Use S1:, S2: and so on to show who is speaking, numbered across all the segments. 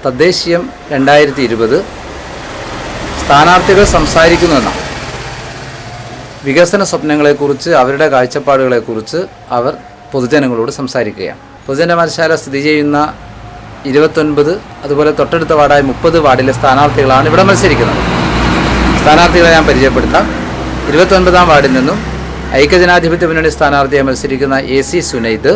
S1: തദ്ദേശീയം രണ്ടായിരത്തി ഇരുപത് സ്ഥാനാർത്ഥികൾ സംസാരിക്കുന്നുവെന്നാണ് വികസന സ്വപ്നങ്ങളെക്കുറിച്ച് അവരുടെ കാഴ്ചപ്പാടുകളെക്കുറിച്ച് അവർ പൊതുജനങ്ങളോട് സംസാരിക്കുകയാണ് പൊതുജന മത്സര സ്ഥിതി ചെയ്യുന്ന ഇരുപത്തൊൻപത് അതുപോലെ തൊട്ടടുത്ത വാർഡായ മുപ്പത് വാർഡിലെ സ്ഥാനാർത്ഥികളാണ് ഇവിടെ മത്സരിക്കുന്നത് സ്ഥാനാർത്ഥികളെ ഞാൻ പരിചയപ്പെടുത്താം ഇരുപത്തൊൻപതാം വാർഡിൽ നിന്നും ഐക്യജനാധിപത്യ മുന്നണി സ്ഥാനാർത്ഥിയായി മത്സരിക്കുന്ന എ സി സുനൈദ്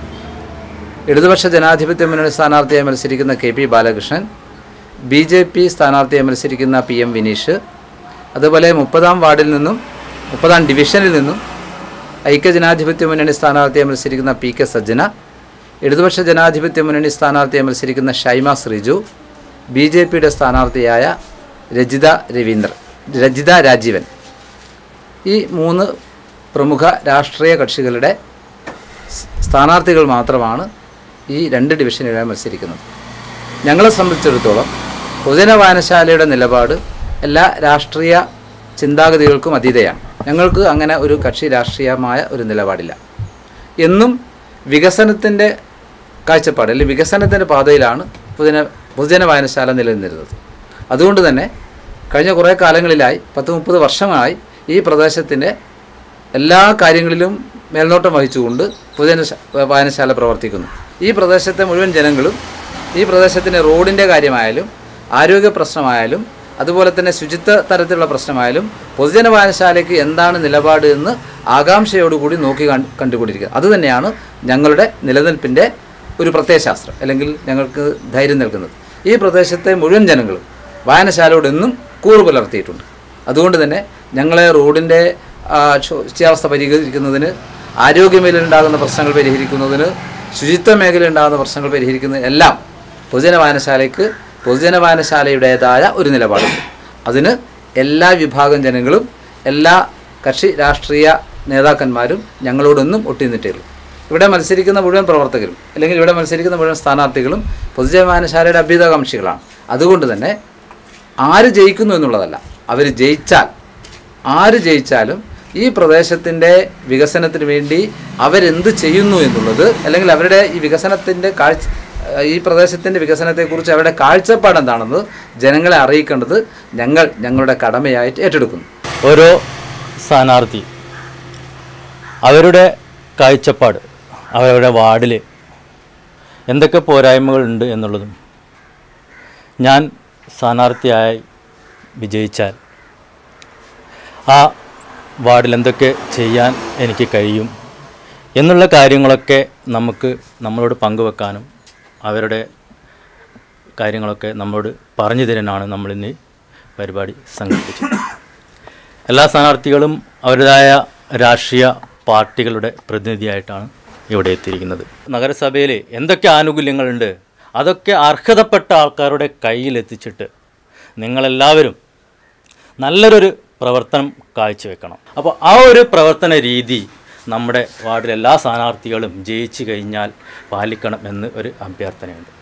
S1: ഇടതുപക്ഷ ജനാധിപത്യ മുന്നണി സ്ഥാനാർത്ഥിയായി മത്സരിക്കുന്ന K P Balakrishnan B J P സ്ഥാനാർത്ഥിയായി മത്സരിക്കുന്ന പി എം വിനീഷ് അതുപോലെ മുപ്പതാം വാർഡിൽ നിന്നും മുപ്പതാം ഡിവിഷനിൽ നിന്നും ഐക്യജനാധിപത്യ മുന്നണി സ്ഥാനാർത്ഥിയായി മത്സരിക്കുന്ന പി കെ സജ്ജന ഇടതുപക്ഷ ജനാധിപത്യ മുന്നണി സ്ഥാനാർത്ഥിയായി മത്സരിക്കുന്ന ഷൈമ ശ്രീജു ബി ജെ പിയുടെ സ്ഥാനാർത്ഥിയായ രജിത രവീന്ദ്രൻ രജിത രാജീവൻ ഈ മൂന്ന് പ്രമുഖ രാഷ്ട്രീയ കക്ഷികളുടെ സ് സ്ഥാനാർത്ഥികൾ മാത്രമാണ് ഈ രണ്ട് ഡിവിഷനുകളിൽ മത്സരിക്കുന്നത് ഞങ്ങളെ സംബന്ധിച്ചിടത്തോളം പൊതുജന വായനശാലയുടെ നിലപാട് എല്ലാ രാഷ്ട്രീയ ചിന്താഗതികൾക്കും അതീതയാണ് ഞങ്ങൾക്ക് അങ്ങനെ ഒരു കക്ഷി രാഷ്ട്രീയമായ ഒരു നിലപാടില്ല എന്നും വികസനത്തിൻ്റെ കാഴ്ചപ്പാട് അല്ലെങ്കിൽ വികസനത്തിൻ്റെ പാതയിലാണ് പൊതുജന പൊതുജന വായനശാല നിലനിന്നിരുന്നത് അതുകൊണ്ട് തന്നെ കഴിഞ്ഞ കുറേ കാലങ്ങളിലായി പത്ത് മുപ്പത് വർഷമായി ഈ പ്രദേശത്തിൻ്റെ എല്ലാ കാര്യങ്ങളിലും മേൽനോട്ടം വഹിച്ചുകൊണ്ട് പൊതുജന ശ- വായനശാല പ്രവർത്തിക്കുന്നു ഈ പ്രദേശത്തെ മുഴുവൻ ജനങ്ങളും ഈ പ്രദേശത്തിൻ്റെ റോഡിൻ്റെ കാര്യമായാലും ആരോഗ്യ പ്രശ്നമായാലും അതുപോലെ തന്നെ ശുചിത്വ തരത്തിലുള്ള പ്രശ്നമായാലും പൊതുജന വായനശാലയ്ക്ക് എന്താണ് നിലപാട് എന്ന് ആകാംക്ഷയോടുകൂടി നോക്കി കണ്ട് കണ്ടുകൊണ്ടിരിക്കുക അതുതന്നെയാണ് ഞങ്ങളുടെ നിലനിൽപ്പിൻ്റെ ഒരു പ്രത്യയശാസ്ത്രം അല്ലെങ്കിൽ ഞങ്ങൾക്ക് ധൈര്യം നൽകുന്നത് ഈ പ്രദേശത്തെ മുഴുവൻ ജനങ്ങളും വായനശാലയോട് എന്നും കൂറ് പുലർത്തിയിട്ടുണ്ട് അതുകൊണ്ട് തന്നെ ഞങ്ങളെ റോഡിൻ്റെ ആ, ശുചിയാവസ്ഥ പരിഹരിക്കുന്നതിന് ആരോഗ്യമേഖലയിലുണ്ടാകുന്ന പ്രശ്നങ്ങൾ പരിഹരിക്കുന്നതിന് ശുചിത്വ മേഖലയിലുണ്ടാകുന്ന പ്രശ്നങ്ങൾ പരിഹരിക്കുന്നതിന് എല്ലാം പൊതുജന വായനശാലയ്ക്ക് പൊതുജന വായനശാലയുടേതായ ഒരു നിലപാടുണ്ട് അതിന് എല്ലാ വിഭാഗം ജനങ്ങളും എല്ലാ കക്ഷി രാഷ്ട്രീയ നേതാക്കന്മാരും ഞങ്ങളോടൊന്നും ഒട്ടിനിട്ടേയുള്ളൂ ഇവിടെ മത്സരിക്കുന്ന മുഴുവൻ പ്രവർത്തകരും അല്ലെങ്കിൽ ഇവിടെ മത്സരിക്കുന്ന മുഴുവൻ സ്ഥാനാർത്ഥികളും പൊതുജന വായനശാലയുടെ അഭ്യുതകാംക്ഷികളാണ് അതുകൊണ്ട് തന്നെ ആര് ജയിക്കുന്നു എന്നുള്ളതല്ല അവർ ജയിച്ചാൽ ആര് ജയിച്ചാലും ഈ പ്രദേശത്തിൻ്റെ വികസനത്തിന് വേണ്ടി അവരെന്ത് ചെയ്യുന്നു എന്നുള്ളത് അല്ലെങ്കിൽ അവരുടെ ഈ വികസനത്തിൻ്റെ കാഴ്ച ഈ പ്രദേശത്തിൻ്റെ വികസനത്തെക്കുറിച്ച് അവരുടെ കാഴ്ചപ്പാട് എന്താണെന്ന് ജനങ്ങളെ അറിയിക്കേണ്ടത് ഞങ്ങൾ ഞങ്ങളുടെ കടമയായിട്ട് ഏറ്റെടുക്കുന്നു
S2: ഓരോ സ്ഥാനാർത്ഥി അവരുടെ കാഴ്ചപ്പാട് അവരുടെ വാർഡിൽ എന്തൊക്കെ പോരായ്മകളുണ്ട് എന്നുള്ളതും ഞാൻ സ്ഥാനാർത്ഥിയായി വിജയിച്ചാൽ ആ വാർഡിൽ എന്തൊക്കെ ചെയ്യാൻ എനിക്ക് കഴിയും എന്നുള്ള കാര്യങ്ങളൊക്കെ നമുക്ക് നമ്മളോട് പങ്കുവെക്കാനും അവരുടെ കാര്യങ്ങളൊക്കെ നമ്മളോട് പറഞ്ഞു തരാനാണ് നമ്മളിന്ന് പരിപാടി സംഘടിപ്പിച്ചത് എല്ലാ സ്ഥാനാർത്ഥികളും അവരുടേതായ രാഷ്ട്രീയ പാർട്ടികളുടെ പ്രതിനിധിയായിട്ടാണ് ഇവിടെ എത്തിയിരിക്കുന്നത് നഗരസഭയിൽ എന്തൊക്കെ ആനുകൂല്യങ്ങളുണ്ട് അതൊക്കെ അർഹതപ്പെട്ട ആൾക്കാരുടെ കയ്യിലെത്തിച്ചിട്ട് നിങ്ങളെല്ലാവരും നല്ലൊരു പ്രവർത്തനം കാഴ്ചവെക്കണം അപ്പോൾ ആ ഒരു പ്രവർത്തന രീതി നമ്മുടെ വാർഡിലെ എല്ലാ സ്ഥാനാർത്ഥികളും ജയിച്ചു കഴിഞ്ഞാൽ പാലിക്കണം എന്ന് ഒരു അഭ്യർത്ഥനയുണ്ട്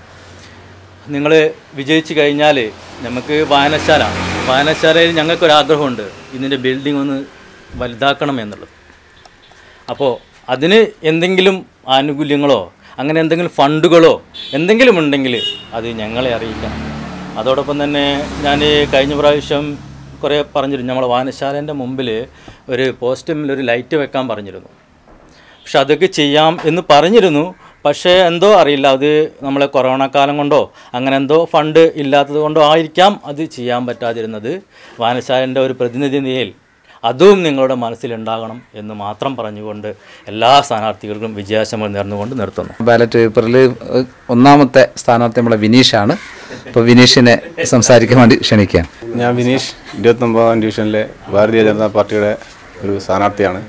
S2: നിങ്ങൾ വിജയിച്ചു കഴിഞ്ഞാൽ നമുക്ക് വായനശാല വായനശാലയിൽ ഞങ്ങൾക്കൊരാഗ്രഹമുണ്ട് ഇതിൻ്റെ ബിൽഡിംഗ് ഒന്ന് വലുതാക്കണം എന്നുള്ളത് അപ്പോൾ അതിന് എന്തെങ്കിലും ആനുകൂല്യങ്ങളോ അങ്ങനെ എന്തെങ്കിലും ഫണ്ടുകളോ എന്തെങ്കിലും ഉണ്ടെങ്കിൽ അത് ഞങ്ങളെ അറിയിക്കണം അതോടൊപ്പം തന്നെ ഞാൻ കഴിഞ്ഞ പ്രാവശ്യം കുറേ പറഞ്ഞിരുന്നു നമ്മളെ വായനശാലേൻ്റെ മുമ്പിൽ ഒരു പോസ്റ്റിൽ ഒരു ലൈറ്റ് വെക്കാൻ പറഞ്ഞിരുന്നു പക്ഷെ അതൊക്കെ ചെയ്യാം എന്ന് പറഞ്ഞിരുന്നു പക്ഷേ എന്തോ അറിയില്ല അത് നമ്മളെ കൊറോണ കാലം കൊണ്ടോ അങ്ങനെ എന്തോ ഫണ്ട് ഇല്ലാത്തത് കൊണ്ടോ ആയിരിക്കാം അത് ചെയ്യാൻ പറ്റാതിരുന്നത് വായനശാലൻ്റെ ഒരു പ്രതിനിധി നിലയിൽ അതും നിങ്ങളുടെ മനസ്സിലുണ്ടാകണം എന്ന് മാത്രം പറഞ്ഞുകൊണ്ട് എല്ലാ സ്ഥാനാർത്ഥികൾക്കും വിജയാശംസകൾ നേർന്നുകൊണ്ട് നിർത്തുന്നു
S1: ബാലറ്റ് പേപ്പറിൽ ഒന്നാമത്തെ സ്ഥാനാർത്ഥി നമ്മളെ വിനീഷാണ് അപ്പോൾ വിനീഷിനെ സംസാരിക്കാൻ വേണ്ടി ക്ഷണിക്കുകയാണ്
S3: ഞാൻ വിനീഷ് ഇരുപത്തൊമ്പതാം ഡിവിഷനിലെ ഭാരതീയ ജനതാ പാർട്ടിയുടെ ഒരു സ്ഥാനാർത്ഥിയാണ്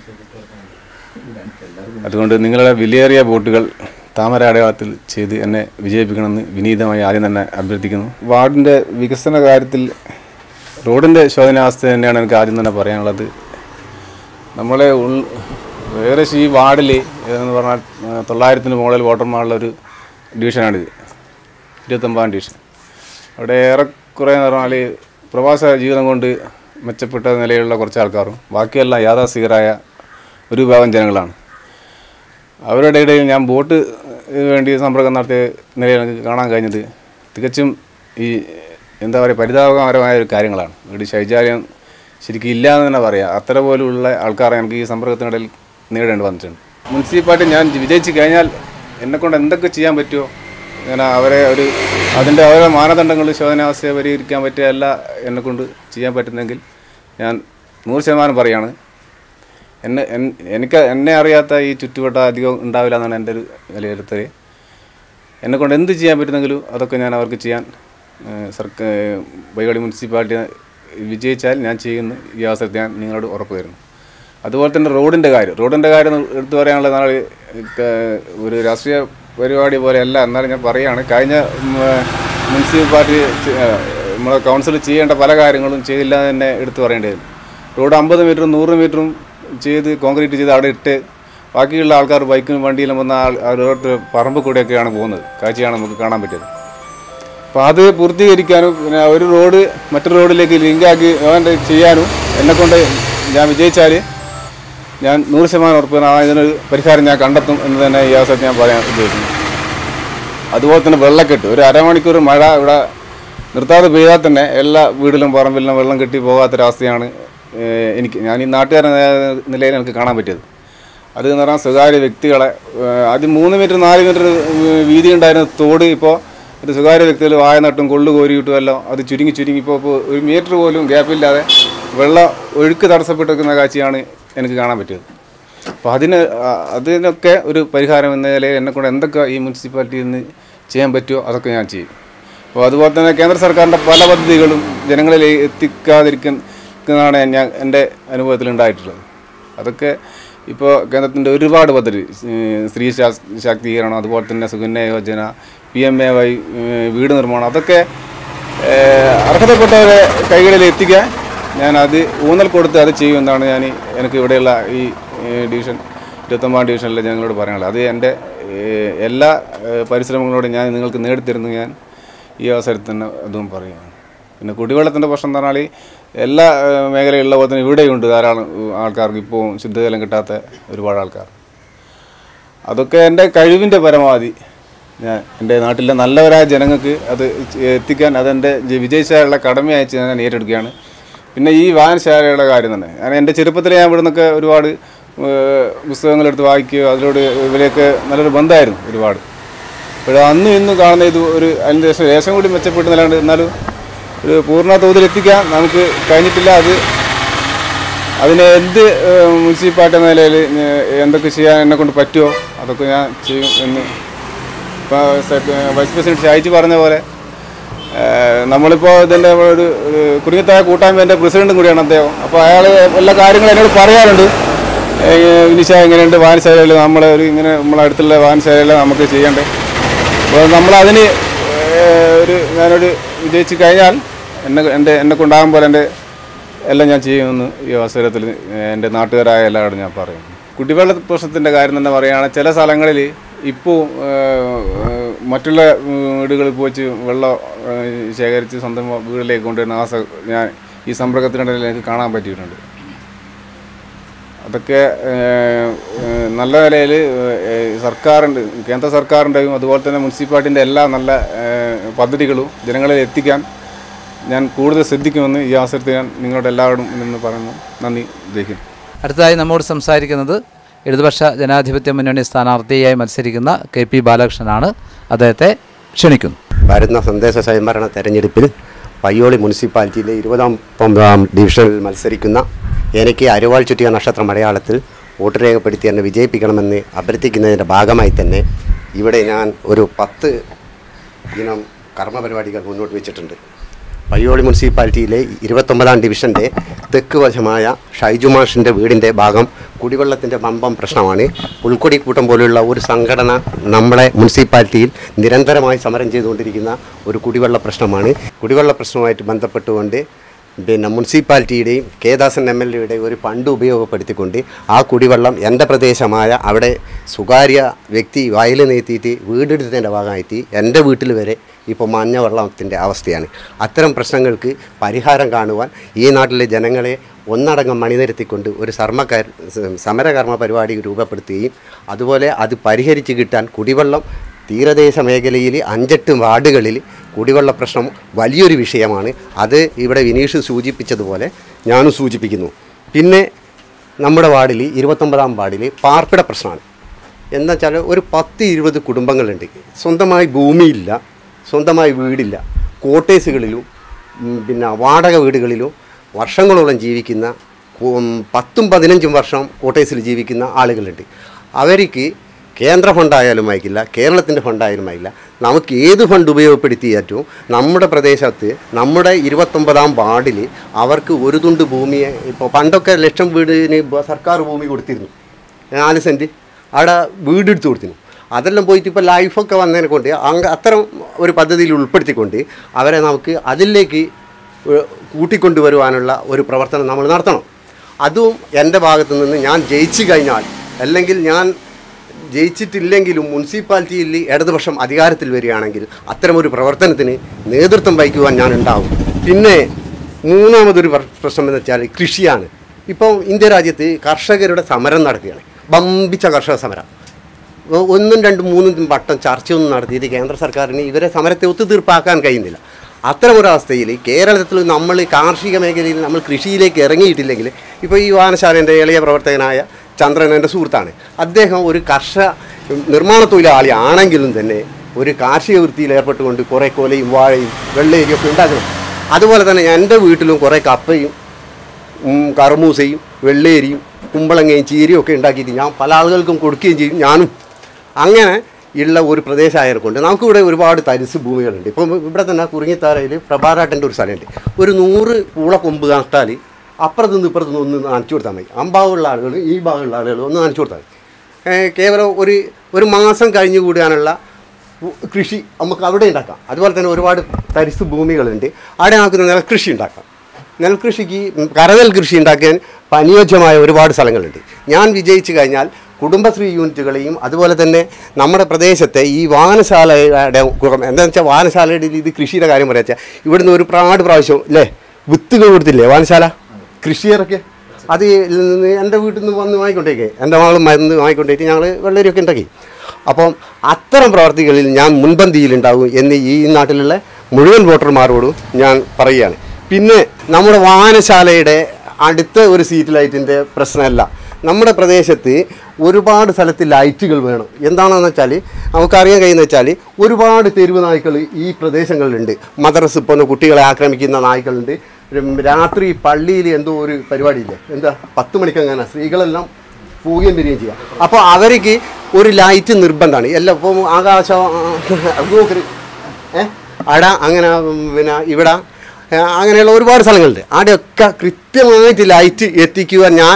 S3: അതുകൊണ്ട് നിങ്ങളുടെ വിലയേറിയ വോട്ടുകൾ താമര അടയാളത്തിൽ ചെയ്ത് എന്നെ വിജയിപ്പിക്കണമെന്ന് വിനീതമായി ആദ്യം തന്നെ അഭ്യർത്ഥിക്കുന്നു വാർഡിൻ്റെ വികസന കാര്യത്തിൽ റോഡിൻ്റെ ശോധനാവസ്ഥ തന്നെയാണ് എനിക്ക് ആദ്യം തന്നെ പറയാനുള്ളത് നമ്മളെ ഉൾ വേറെ ഈ വാർഡിൽ എന്ന് പറഞ്ഞാൽ ആ, തൊള്ളായിരത്തിന് മുകളിൽ വോട്ടർമാരുള്ള ഒരു ഡിവിഷനാണിത് ഇരുപത്തൊമ്പതാം ഡിവിഷൻ അവിടെ ഏറെക്കുറെ എന്ന് പറഞ്ഞാൽ പ്രവാസ ജീവിതം കൊണ്ട് മെച്ചപ്പെട്ട നിലയിലുള്ള കുറച്ച് ആൾക്കാരും ബാക്കിയെല്ലാം യാഥാസ്ഥികരായ ഒരു വിഭാഗം ജനങ്ങളാണ് അവരുടെ ഇടയിൽ ഞാൻ വോട്ട് വേണ്ടി സമ്പർക്കം നടത്തിയ നിലയിൽ എനിക്ക് കാണാൻ കഴിഞ്ഞത് തികച്ചും ഈ എന്താ പറയുക പരിതാപകരമായ ഒരു കാര്യങ്ങളാണ് ഇവിടെ ശൗചാലയം ശരിക്കും ഇല്ല എന്ന് തന്നെ പറയാം അത്ര പോലുള്ള ആൾക്കാരെ എനിക്ക് ഈ സമ്പർക്കത്തിനിടയിൽ നേരിടേണ്ടി വന്നിട്ടുണ്ട് മുനിസിപ്പാലിറ്റി ഞാൻ വിജയിച്ച് കഴിഞ്ഞാൽ എന്നെക്കൊണ്ട് എന്തൊക്കെ ചെയ്യാൻ പറ്റുമോ ഞാൻ അവരെ ഒരു അതിൻ്റെ ഓരോ മാനദണ്ഡങ്ങൾ ശോധനാവസ്ഥയെ പരിഹരിക്കാൻ പറ്റിയ അല്ല എന്നെക്കൊണ്ട് ചെയ്യാൻ പറ്റുന്നെങ്കിൽ ഞാൻ നൂറ് ശതമാനം പറയാണ് എന്നെ എൻ- എനിക്ക് എന്നെ അറിയാത്ത ഈ ചുറ്റുവട്ടം അധികം ഉണ്ടാവില്ല എന്നാണ് എൻ്റെ ഒരു വിലയിരുത്തൽ എന്നെ കൊണ്ട് എന്ത് ചെയ്യാൻ പറ്റുന്നെങ്കിലും അതൊക്കെ ഞാൻ അവർക്ക് ചെയ്യാൻ സർക്കാർ ബൈകാളി മുനിസിപ്പാലിറ്റി വിജയിച്ചാൽ ഞാൻ ചെയ്യുന്നു ഈ അവസരത്തിൽ ഞാൻ നിങ്ങളോട് ഉറപ്പ് തരുന്നു അതുപോലെ തന്നെ റോഡിൻ്റെ കാര്യം റോഡിൻ്റെ കാര്യം എടുത്തു പറയാനുള്ള നാളെ ഒരു രാഷ്ട്രീയ പരിപാടി പോലെയല്ല എന്നാലും ഞാൻ പറയുകയാണ് കഴിഞ്ഞ ഉം, മുനിസിപ്പാലിറ്റി ചെ- ഏ, നമ്മളെ കൗൺസിൽ ചെയ്യേണ്ട പല കാര്യങ്ങളും ചെയ്തില്ല എന്ന് തന്നെ എടുത്തു പറയേണ്ടി വരും റോഡ് അമ്പത് മീറ്ററും നൂറ് മീറ്ററും ചെയ്ത് കോൺക്രീറ്റ് ചെയ്ത് അവിടെ ഇട്ട് ബാക്കിയുള്ള ആൾക്കാർ ബൈക്കിനും വണ്ടിയിലും വന്ന ആൾ ഓരോരുത്തർ പറമ്പ് കൂടെയൊക്കെയാണ് പോകുന്നത് കാഴ്ചയാണ് നമുക്ക് കാണാൻ പറ്റിയത് അപ്പോൾ അത് പൂർത്തീകരിക്കാനും പിന്നെ ഒരു റോഡ് മറ്റൊരു റോഡിലേക്ക് ലിങ്കാക്കി അവൻ്റെ ചെയ്യാനും എന്നെക്കൊണ്ട് ഞാൻ വിജയിച്ചാൽ ഞാൻ നൂറ് ശതമാനം ഉറപ്പ് ആ ഇതിനൊരു പരിഹാരം ഞാൻ കണ്ടെത്തും എന്ന് തന്നെ ഈ അവസരത്തിൽ ഞാൻ പറയാൻ ഉദ്ദേശിക്കുന്നു അതുപോലെ തന്നെ വെള്ളക്കെട്ട് ഒരു അരമണിക്കൂർ മഴ ഇവിടെ നിർത്താതെ പെയ്താൽ തന്നെ എല്ലാ വീടിലും പറമ്പിലും വെള്ളം കെട്ടി പോകാത്തൊരവസ്ഥയാണ് ഏഹ്, എനിക്ക് ഞാൻ ഈ നാട്ടുകാരൻ എന്ന നിലയിൽ എനിക്ക് കാണാൻ പറ്റിയത് അത് എന്ന് പറഞ്ഞാൽ സ്വകാര്യ വ്യക്തികളെ ഏഹ്, ആദ്യം മൂന്ന് മീറ്റർ നാല് മീറ്റർ വീതി ഉണ്ടായിരുന്ന തോട് ഇപ്പോൾ ഒരു സ്വകാര്യ വ്യക്തികൾ വായ നട്ടും കൊള്ളു കോരിയിട്ടും എല്ലാം അത് ചുരുങ്ങി ചുരുങ്ങി ഇപ്പോൾ ഇപ്പോൾ ഒരു മീറ്റർ പോലും ഗ്യാപ്പില്ലാതെ വെള്ളം ഒഴുക്ക് തടസ്സപ്പെട്ട് നിൽക്കുന്ന കാഴ്ചയാണ് എനിക്ക് കാണാൻ പറ്റിയത് അപ്പോൾ അതിന് ആ, അതിനൊക്കെ ഒരു പരിഹാരം എന്ന നിലയിൽ എന്നെക്കൊണ്ട് എന്തൊക്കെ ഈ മുനിസിപ്പാലിറ്റിയിൽ നിന്ന് ചെയ്യാൻ പറ്റുമോ അതൊക്കെ ഞാൻ ചെയ്യും അപ്പോൾ അതുപോലെ തന്നെ കേന്ദ്ര സർക്കാരിൻ്റെ പല പദ്ധതികളും ജനങ്ങളിൽ എത്തിക്കാതിരിക്കുന്നതാണ് ഞാൻ എൻ്റെ അനുഭവത്തിൽ ഉണ്ടായിട്ടുള്ളത് അതൊക്കെ ഇപ്പോൾ കേന്ദ്രത്തിൻ്റെ ഒരുപാട് പദ്ധതി ഏഹ് സ്ത്രീ ശാസ് ശാക്തീകരണം അതുപോലെ തന്നെ Sukanya Yojana P M A Y ഏഹ് വീട് നിർമ്മാണം അതൊക്കെ ഏഹ് അർഹതപ്പെട്ടവരെ കൈകളിൽ എത്തിക്കാൻ ഞാൻ അത് ഊന്നൽ കൊടുത്ത് അത് ചെയ്യുമെന്നാണ് ഞാൻ ഈ- എനിക്ക് ഇവിടെയുള്ള ഈ ഏഹ് ഡിവിഷൻ ഇരുപത്തൊമ്പതാം ഡിവിഷനിലെ ജനങ്ങളോട് പറയാനുള്ളത് അത് എൻ്റെ ഏഹ് എല്ലാ ഏഹ് പരിശ്രമങ്ങളോടും ഞാൻ നിങ്ങൾക്ക് നേടിത്തരുന്നു ഞാൻ ഈ അവസരത്തിൽ തന്നെ അതും പറയുകയാണ് പിന്നെ കുടിവെള്ളത്തിൻ്റെ പ്രശ്നം എന്ന് പറഞ്ഞാൽ എല്ലാ ഏഹ് മേഖലയിലുള്ള പോലെ തന്നെ ഇവിടെയുണ്ട് ധാരാളം ഏഹ് ആൾക്കാർക്ക് ഇപ്പോൾ ശുദ്ധജലം കിട്ടാത്ത ഒരുപാട് ആൾക്കാർ അതൊക്കെ എൻ്റെ കഴിവിൻ്റെ പരമാവധി ഞാൻ എൻ്റെ നാട്ടിലെ നല്ലവരായ ജനങ്ങൾക്ക് അത് എത്തിക്കാൻ അതെൻ്റെ ജ- വിജയിച്ചാലുള്ള കടമയച്ച് ഞാൻ ഏറ്റെടുക്കുകയാണ് പിന്നെ ഈ വായനശാലയുടെ കാര്യം തന്നെ ഞാൻ എൻ്റെ ചെറുപ്പത്തിൽ ഞാൻ ഇവിടെ നിന്നൊക്കെ ഒരുപാട് ഏഹ്, പുസ്തകങ്ങളെടുത്ത് വായിക്കുകയോ അതിലൂടെ ഇവരെയൊക്കെ നല്ലൊരു ബന്ധമായിരുന്നു ഒരുപാട് പക്ഷേ അന്നും ഇന്നും കാണുന്ന ഇത് ഒരു അതിൻ്റെ ശേഷം ലേശം കൂടി മെച്ചപ്പെട്ടതല്ലാണ്ട് എന്നാലും ഒരു പൂർണ്ണ തോതിൽ എത്തിക്കാൻ നമുക്ക് കഴിഞ്ഞിട്ടില്ല അത് അതിന് എന്ത് ഏഹ്, മുനിസിപ്പാലിറ്റി എന്ന നിലയിൽ ഏഹ്, എന്തൊക്കെ ചെയ്യാൻ എന്നെ കൊണ്ട് പറ്റുമോ അതൊക്കെ ഞാൻ ചെയ്യും എന്ന് ഇപ്പോൾ വൈസ് പ്രസിഡന്റ് ഷായിച്ച് പറഞ്ഞ പോലെ ഏഹ്, നമ്മളിപ്പോൾ ഇതിൻ്റെ ഒരു ഒരു കുടുങ്ങിത്തായ കൂട്ടായ്മേൻ്റെ പ്രസിഡന്റും കൂടിയാണ് അദ്ദേഹം അപ്പോൾ അയാൾ എല്ലാ കാര്യങ്ങളും എന്നോട് പറയാറുണ്ട് ഏഹ്, വിനിഷ എങ്ങനെയുണ്ട് വായനശാലയിൽ നമ്മളെ ഒരു ഇങ്ങനെ നമ്മളെ അടുത്തുള്ള വായനശാലയിൽ നമുക്ക് ചെയ്യണ്ടേ അപ്പോൾ നമ്മളതിന് ഏഹ്, ഒരു ഞാനൊരു വിജയിച്ച് കഴിഞ്ഞാൽ എന്നെ എൻ്റെ എന്നെ കൊണ്ടാകും പോലെ എൻ്റെ എല്ലാം ഞാൻ ചെയ്യുമെന്ന് ഈ അവസരത്തിൽ എൻ്റെ നാട്ടുകാരായ എല്ലാവരോടും ഞാൻ പറയും കുടിവെള്ള പ്രശ്നത്തിൻ്റെ കാര്യം തന്നെ പറയുകയാണെങ്കിൽ ചില സ്ഥലങ്ങളിൽ ഇപ്പോൾ മറ്റുള്ള ഉം, വീടുകളിൽ പോയിട്ട് വെള്ളം ഏഹ്, ശേഖരിച്ച് സ്വന്തം വീട്ടിലേക്ക് കൊണ്ടുവരുന്ന ആ സ- ഞാൻ ഈ സമ്പർക്കത്തിനിടയിൽ എനിക്ക് കാണാൻ പറ്റിയിട്ടുണ്ട് അതൊക്കെ ഏഹ്, ഏഹ്, നല്ല നിലയിൽ സർക്കാരിൻ്റെ കേന്ദ്ര സർക്കാരിൻ്റെയും അതുപോലെ തന്നെ മുനിസിപ്പാലിറ്റിൻ്റെ എല്ലാ നല്ല ഏഹ്, പദ്ധതികളും ജനങ്ങളിൽ എത്തിക്കാൻ ഞാൻ കൂടുതൽ ശ്രദ്ധിക്കുമെന്ന് ഈ അവസരത്തിൽ ഞാൻ നിങ്ങളുടെ എല്ലാവരോടും നിന്ന് പറയുന്നു നന്ദി ജയിക്കുന്നു
S1: അടുത്തതായി നമ്മോട് സംസാരിക്കുന്നത് ഇടതുപക്ഷ ജനാധിപത്യ മുന്നണി സ്ഥാനാർത്ഥിയായി മത്സരിക്കുന്ന കെ പി ബാലകൃഷ്ണനാണ് അദ്ദേഹത്തെ ക്ഷണിക്കുന്നു
S4: വരുന്ന സന്ദേശ സ്വയംഭരണ തെരഞ്ഞെടുപ്പിൽ പയ്യോളി മുനിസിപ്പാലിറ്റിയിലെ ഇരുപതാം ഒമ്പതാം ഡിവിഷനിൽ മത്സരിക്കുന്ന എനിക്ക് അരുവാൾ ചുറ്റിയ നക്ഷത്ര മലയാളത്തിൽ വോട്ട് രേഖപ്പെടുത്തി എന്നെ വിജയിപ്പിക്കണമെന്ന് അഭ്യർത്ഥിക്കുന്നതിൻ്റെ ഭാഗമായി തന്നെ ഇവിടെ ഞാൻ ഒരു പത്ത് ഇനം കർമ്മപരിപാടികൾ മുന്നോട്ട് വെച്ചിട്ടുണ്ട് പയ്യോളി മുനിസിപ്പാലിറ്റിയിലെ ഇരുപത്തൊമ്പതാം ഡിവിഷൻ്റെ തെക്ക് വശമായ ഷൈജുമാഷിൻ്റെ വീടിൻ്റെ ഭാഗം കുടിവെള്ളത്തിൻ്റെ വമ്പം പ്രശ്നമാണ് പുൽക്കൊടി കൂട്ടം പോലുള്ള ഒരു സംഘടന നമ്മളെ മുനിസിപ്പാലിറ്റിയിൽ നിരന്തരമായി സമരം ചെയ്തുകൊണ്ടിരിക്കുന്ന ഒരു കുടിവെള്ള പ്രശ്നമാണ് കുടിവെള്ള പ്രശ്നവുമായിട്ട് ബന്ധപ്പെട്ടുകൊണ്ട് പിന്നെ മുനിസിപ്പാലിറ്റിയുടെയും കേദാസൻ എം എൽ എയുടെ ഒരു ഫണ്ട് ഉപയോഗപ്പെടുത്തിക്കൊണ്ട് ആ കുടിവെള്ളം എൻ്റെ പ്രദേശമായ അവിടെ സ്വകാര്യ വ്യക്തി വയൽ നീത്തിയിട്ട് വീടെടുത്തതിൻ്റെ ഭാഗമായിട്ട് എൻ്റെ വീട്ടിൽ വരെ ഇപ്പോൾ മഞ്ഞ വെള്ളത്തിൻ്റെ അവസ്ഥയാണ് അത്തരം പ്രശ്നങ്ങൾക്ക് പരിഹാരം കാണുവാൻ ഈ നാട്ടിലെ ജനങ്ങളെ ഒന്നടങ്കം മണിനിരത്തിക്കൊണ്ട് ഒരു സർമ്മ സമരകർമ്മ പരിപാടി രൂപപ്പെടുത്തുകയും അതുപോലെ അത് പരിഹരിച്ച് കിട്ടാൻ കുടിവെള്ളം തീരദേശ മേഖലയിൽ അഞ്ചെട്ട് വാർഡുകളിൽ കുടിവെള്ള പ്രശ്നം വലിയൊരു വിഷയമാണ് അത് ഇവിടെ വിനീഷ് സൂചിപ്പിച്ചതുപോലെ ഞാനും സൂചിപ്പിക്കുന്നു പിന്നെ നമ്മുടെ വാർഡിൽ ഇരുപത്തൊമ്പതാം വാർഡിൽ പാർപ്പിട പ്രശ്നമാണ് എന്താ വെച്ചാൽ ഒരു പത്ത് ഇരുപത് കുടുംബങ്ങളുണ്ട് സ്വന്തമായി ഭൂമിയില്ല സ്വന്തമായി വീടില്ല കോട്ടേഴ്സുകളിലും ഉം, പിന്നെ വാടക വീടുകളിലും വർഷങ്ങളോളം ജീവിക്കുന്ന ഉം, പത്തും പതിനഞ്ചും വർഷം കോട്ടേഴ്സിൽ ജീവിക്കുന്ന ആളുകളുണ്ട് അവർക്ക് കേന്ദ്ര ഫണ്ടായാലും അയക്കില്ല കേരളത്തിൻ്റെ ഫണ്ടായാലും അയക്കില്ല നമുക്ക് ഏത് ഫണ്ട് ഉപയോഗപ്പെടുത്തിയാറ്റും നമ്മുടെ പ്രദേശത്ത് നമ്മുടെ ഇരുപത്തൊമ്പതാം വാർഡിൽ അവർക്ക് ഒരു തുണ്ട് ഭൂമിയെ ഇപ്പോൾ പണ്ടൊക്കെ ലക്ഷം വീടിന് ബ- സർക്കാർ ഭൂമി കൊടുത്തിരുന്നു നാല് സെൻറ്റ് അവിടെ വീടെടുത്ത് കൊടുത്തിരുന്നു അതെല്ലാം പോയിട്ട് ഇപ്പോൾ ലൈഫൊക്കെ വന്നതിനെ കൊണ്ട് അങ്ങ് അത്തരം ഒരു പദ്ധതിയിൽ ഉൾപ്പെടുത്തിക്കൊണ്ട് അവരെ നമുക്ക് അതിലേക്ക് ഏഹ്, കൂട്ടിക്കൊണ്ടുവരുവാനുള്ള ഒരു പ്രവർത്തനം നമ്മൾ നടത്തണം അതും എൻ്റെ ഭാഗത്തു നിന്ന് ഞാൻ ജയിച്ചു കഴിഞ്ഞാൽ അല്ലെങ്കിൽ ഞാൻ ജയിച്ചിട്ടില്ലെങ്കിലും മുനിസിപ്പാലിറ്റിയിൽ ഇടതുപക്ഷം അധികാരത്തിൽ വരികയാണെങ്കിൽ അത്തരമൊരു പ്രവർത്തനത്തിന് നേതൃത്വം വഹിക്കുവാൻ ഞാൻ ഉണ്ടാവും പിന്നെ മൂന്നാമതൊരു പ്ര- പ്രശ്നം എന്ന് വെച്ചാൽ കൃഷിയാണ് ഇപ്പോൾ ഇന്ത്യ രാജ്യത്ത് കർഷകരുടെ സമരം നടക്കുകയാണ് വമ്പിച്ച കർഷക സമരം ഒ- ഒന്നും രണ്ടും മൂന്നും വട്ടം ചർച്ചയൊന്നും നടത്തിയിട്ട് കേന്ദ്ര സർക്കാരിന് ഇവരെ സമരത്തെ ഒത്തുതീർപ്പാക്കാൻ കഴിയുന്നില്ല അത്തരമൊരവസ്ഥയിൽ കേരളത്തിൽ നമ്മൾ കാർഷിക മേഖലയിൽ നമ്മൾ കൃഷിയിലേക്ക് ഇറങ്ങിയിട്ടില്ലെങ്കിൽ ഇപ്പോൾ ഈ വായനശാലേൻ്റെ ഇളയ പ്രവർത്തകനായ ചന്ദ്രൻ എൻ്റെ സുഹൃത്താണ് അദ്ദേഹം ഒരു കർഷക നിർമ്മാണ തൊഴിലാളി ആണെങ്കിലും തന്നെ ഒരു കാർഷിക വൃത്തിയിൽ ഏർപ്പെട്ടുകൊണ്ട് കുറേ കൊലയും വാഴയും വെള്ളരിയും ഒക്കെ ഉണ്ടാക്കണം അതുപോലെ തന്നെ എൻ്റെ വീട്ടിലും കുറേ കപ്പയും ഉം, കർമൂസയും വെള്ളേരിയും കുമ്പളങ്ങയും ചീരയും ഒക്കെ ഉണ്ടാക്കിയിട്ട് ഞാൻ പല ആളുകൾക്കും കൊടുക്കുകയും ചെയ്യും ഞാനും അങ്ങനെ ഉള്ള ഒരു പ്രദേശമായതുകൊണ്ട് നമുക്കിവിടെ ഒരുപാട് തരിസ് ഭൂമികളുണ്ട് ഇപ്പം ഇവിടെ തന്നെ കുറുങ്ങിത്താരയിൽ പ്രഭാരാട്ടൻ്റെ ഒരു സ്ഥലമുണ്ട് ഒരു നൂറ് പൂള കൊമ്പ് നട്ടാൽ അപ്പുറത്തു നിന്ന് ഇപ്പുറത്തു നിന്ന് ഒന്ന് നനച്ചു കൊടുത്താൽ മതി അമ്പാവുള്ള ആളുകൾ ഈ ഭാഗമുള്ള ആളുകൾ ഒന്ന് നനച്ചു കൊടുത്താൽ മതി ഏ, കേവലം ഒരു ഒരു മാസം കഴിഞ്ഞു കൂടാനുള്ള ഉ- കൃഷി നമുക്ക് അവിടെ ഉണ്ടാക്കാം അതുപോലെ തന്നെ ഒരുപാട് തരിസ് ഭൂമികളുണ്ട് അവിടെ നമുക്ക് നെൽകൃഷി ഉണ്ടാക്കാം നെൽകൃഷിക്ക് കരനെൽ കൃഷി ഉണ്ടാക്കാൻ അനുയോജ്യമായ ഒരുപാട് സ്ഥലങ്ങളുണ്ട് ഞാൻ വിജയിച്ചു കഴിഞ്ഞാൽ കുടുംബശ്രീ യൂണിറ്റുകളെയും അതുപോലെ തന്നെ നമ്മുടെ പ്രദേശത്തെ ഈ വായനശാലയുടെ ഗുണം എന്താണെന്ന് വെച്ചാൽ വായനശാലയുടെ ഇത് കൃഷിയുടെ കാര്യം പറയാ വെച്ചാൽ ഇവിടുന്ന് ഒരു പ്രാട് പ്രാവശ്യം അല്ലേ വിത്തുകൾ കൊടുത്തില്ലേ വായനശാല കൃഷിയിറക്കിയ അത് എൻ്റെ വീട്ടിൽ നിന്ന് വന്ന് വാങ്ങിക്കൊണ്ടേക്ക് എൻ്റെ മകളും മരുന്ന് വാങ്ങിക്കൊണ്ടേക്ക് ഞങ്ങൾ വെള്ളരിയൊക്കെ ഉണ്ടാക്കി അപ്പം അത്തരം പ്രവർത്തികളിൽ ഞാൻ മുൻപന്തിയിലുണ്ടാകും എന്ന് ഈ നാട്ടിലുള്ള മുഴുവൻ വോട്ടർമാരോടും ഞാൻ പറയുകയാണ് പിന്നെ നമ്മുടെ വായനശാലയുടെ അടുത്ത ഒരു സീറ്റ് ലൈറ്റിൻ്റെ പ്രശ്നമല്ല നമ്മുടെ പ്രദേശത്ത് ഒരുപാട് സ്ഥലത്ത് ലൈറ്റുകൾ വേണം എന്താണെന്ന് വെച്ചാൽ നമുക്കറിയാൻ കഴിയുന്ന വെച്ചാൽ ഒരുപാട് തെരുവ് നായ്ക്കൾ ഈ പ്രദേശങ്ങളിലുണ്ട് മദ്രസ് പോകുന്ന കുട്ടികളെ ആക്രമിക്കുന്ന നായ്ക്കളുണ്ട് ഉം, രാത്രി പള്ളിയിൽ എന്തോ ഒരു പരിപാടിയില്ലേ എന്താ പത്ത് മണിക്കങ്ങനെ സ്ത്രീകളെല്ലാം പോവുകയും വരികയും ചെയ്യാം അപ്പോൾ അവർക്ക് ഒരു ലൈറ്റ് നിർബന്ധമാണ് എല്ലാം ഇപ്പം ആകാശം നോക്കര് ഏ അട അങ്ങനെ ഉം, പിന്നെ ഇവിടെ ഏ, അങ്ങനെയുള്ള ഒരുപാട് സ്ഥലങ്ങളുണ്ട് അവിടെയൊക്കെ കൃത്യമായിട്ട് ലൈറ്റ് എത്തിക്കുവാൻ ഞാൻ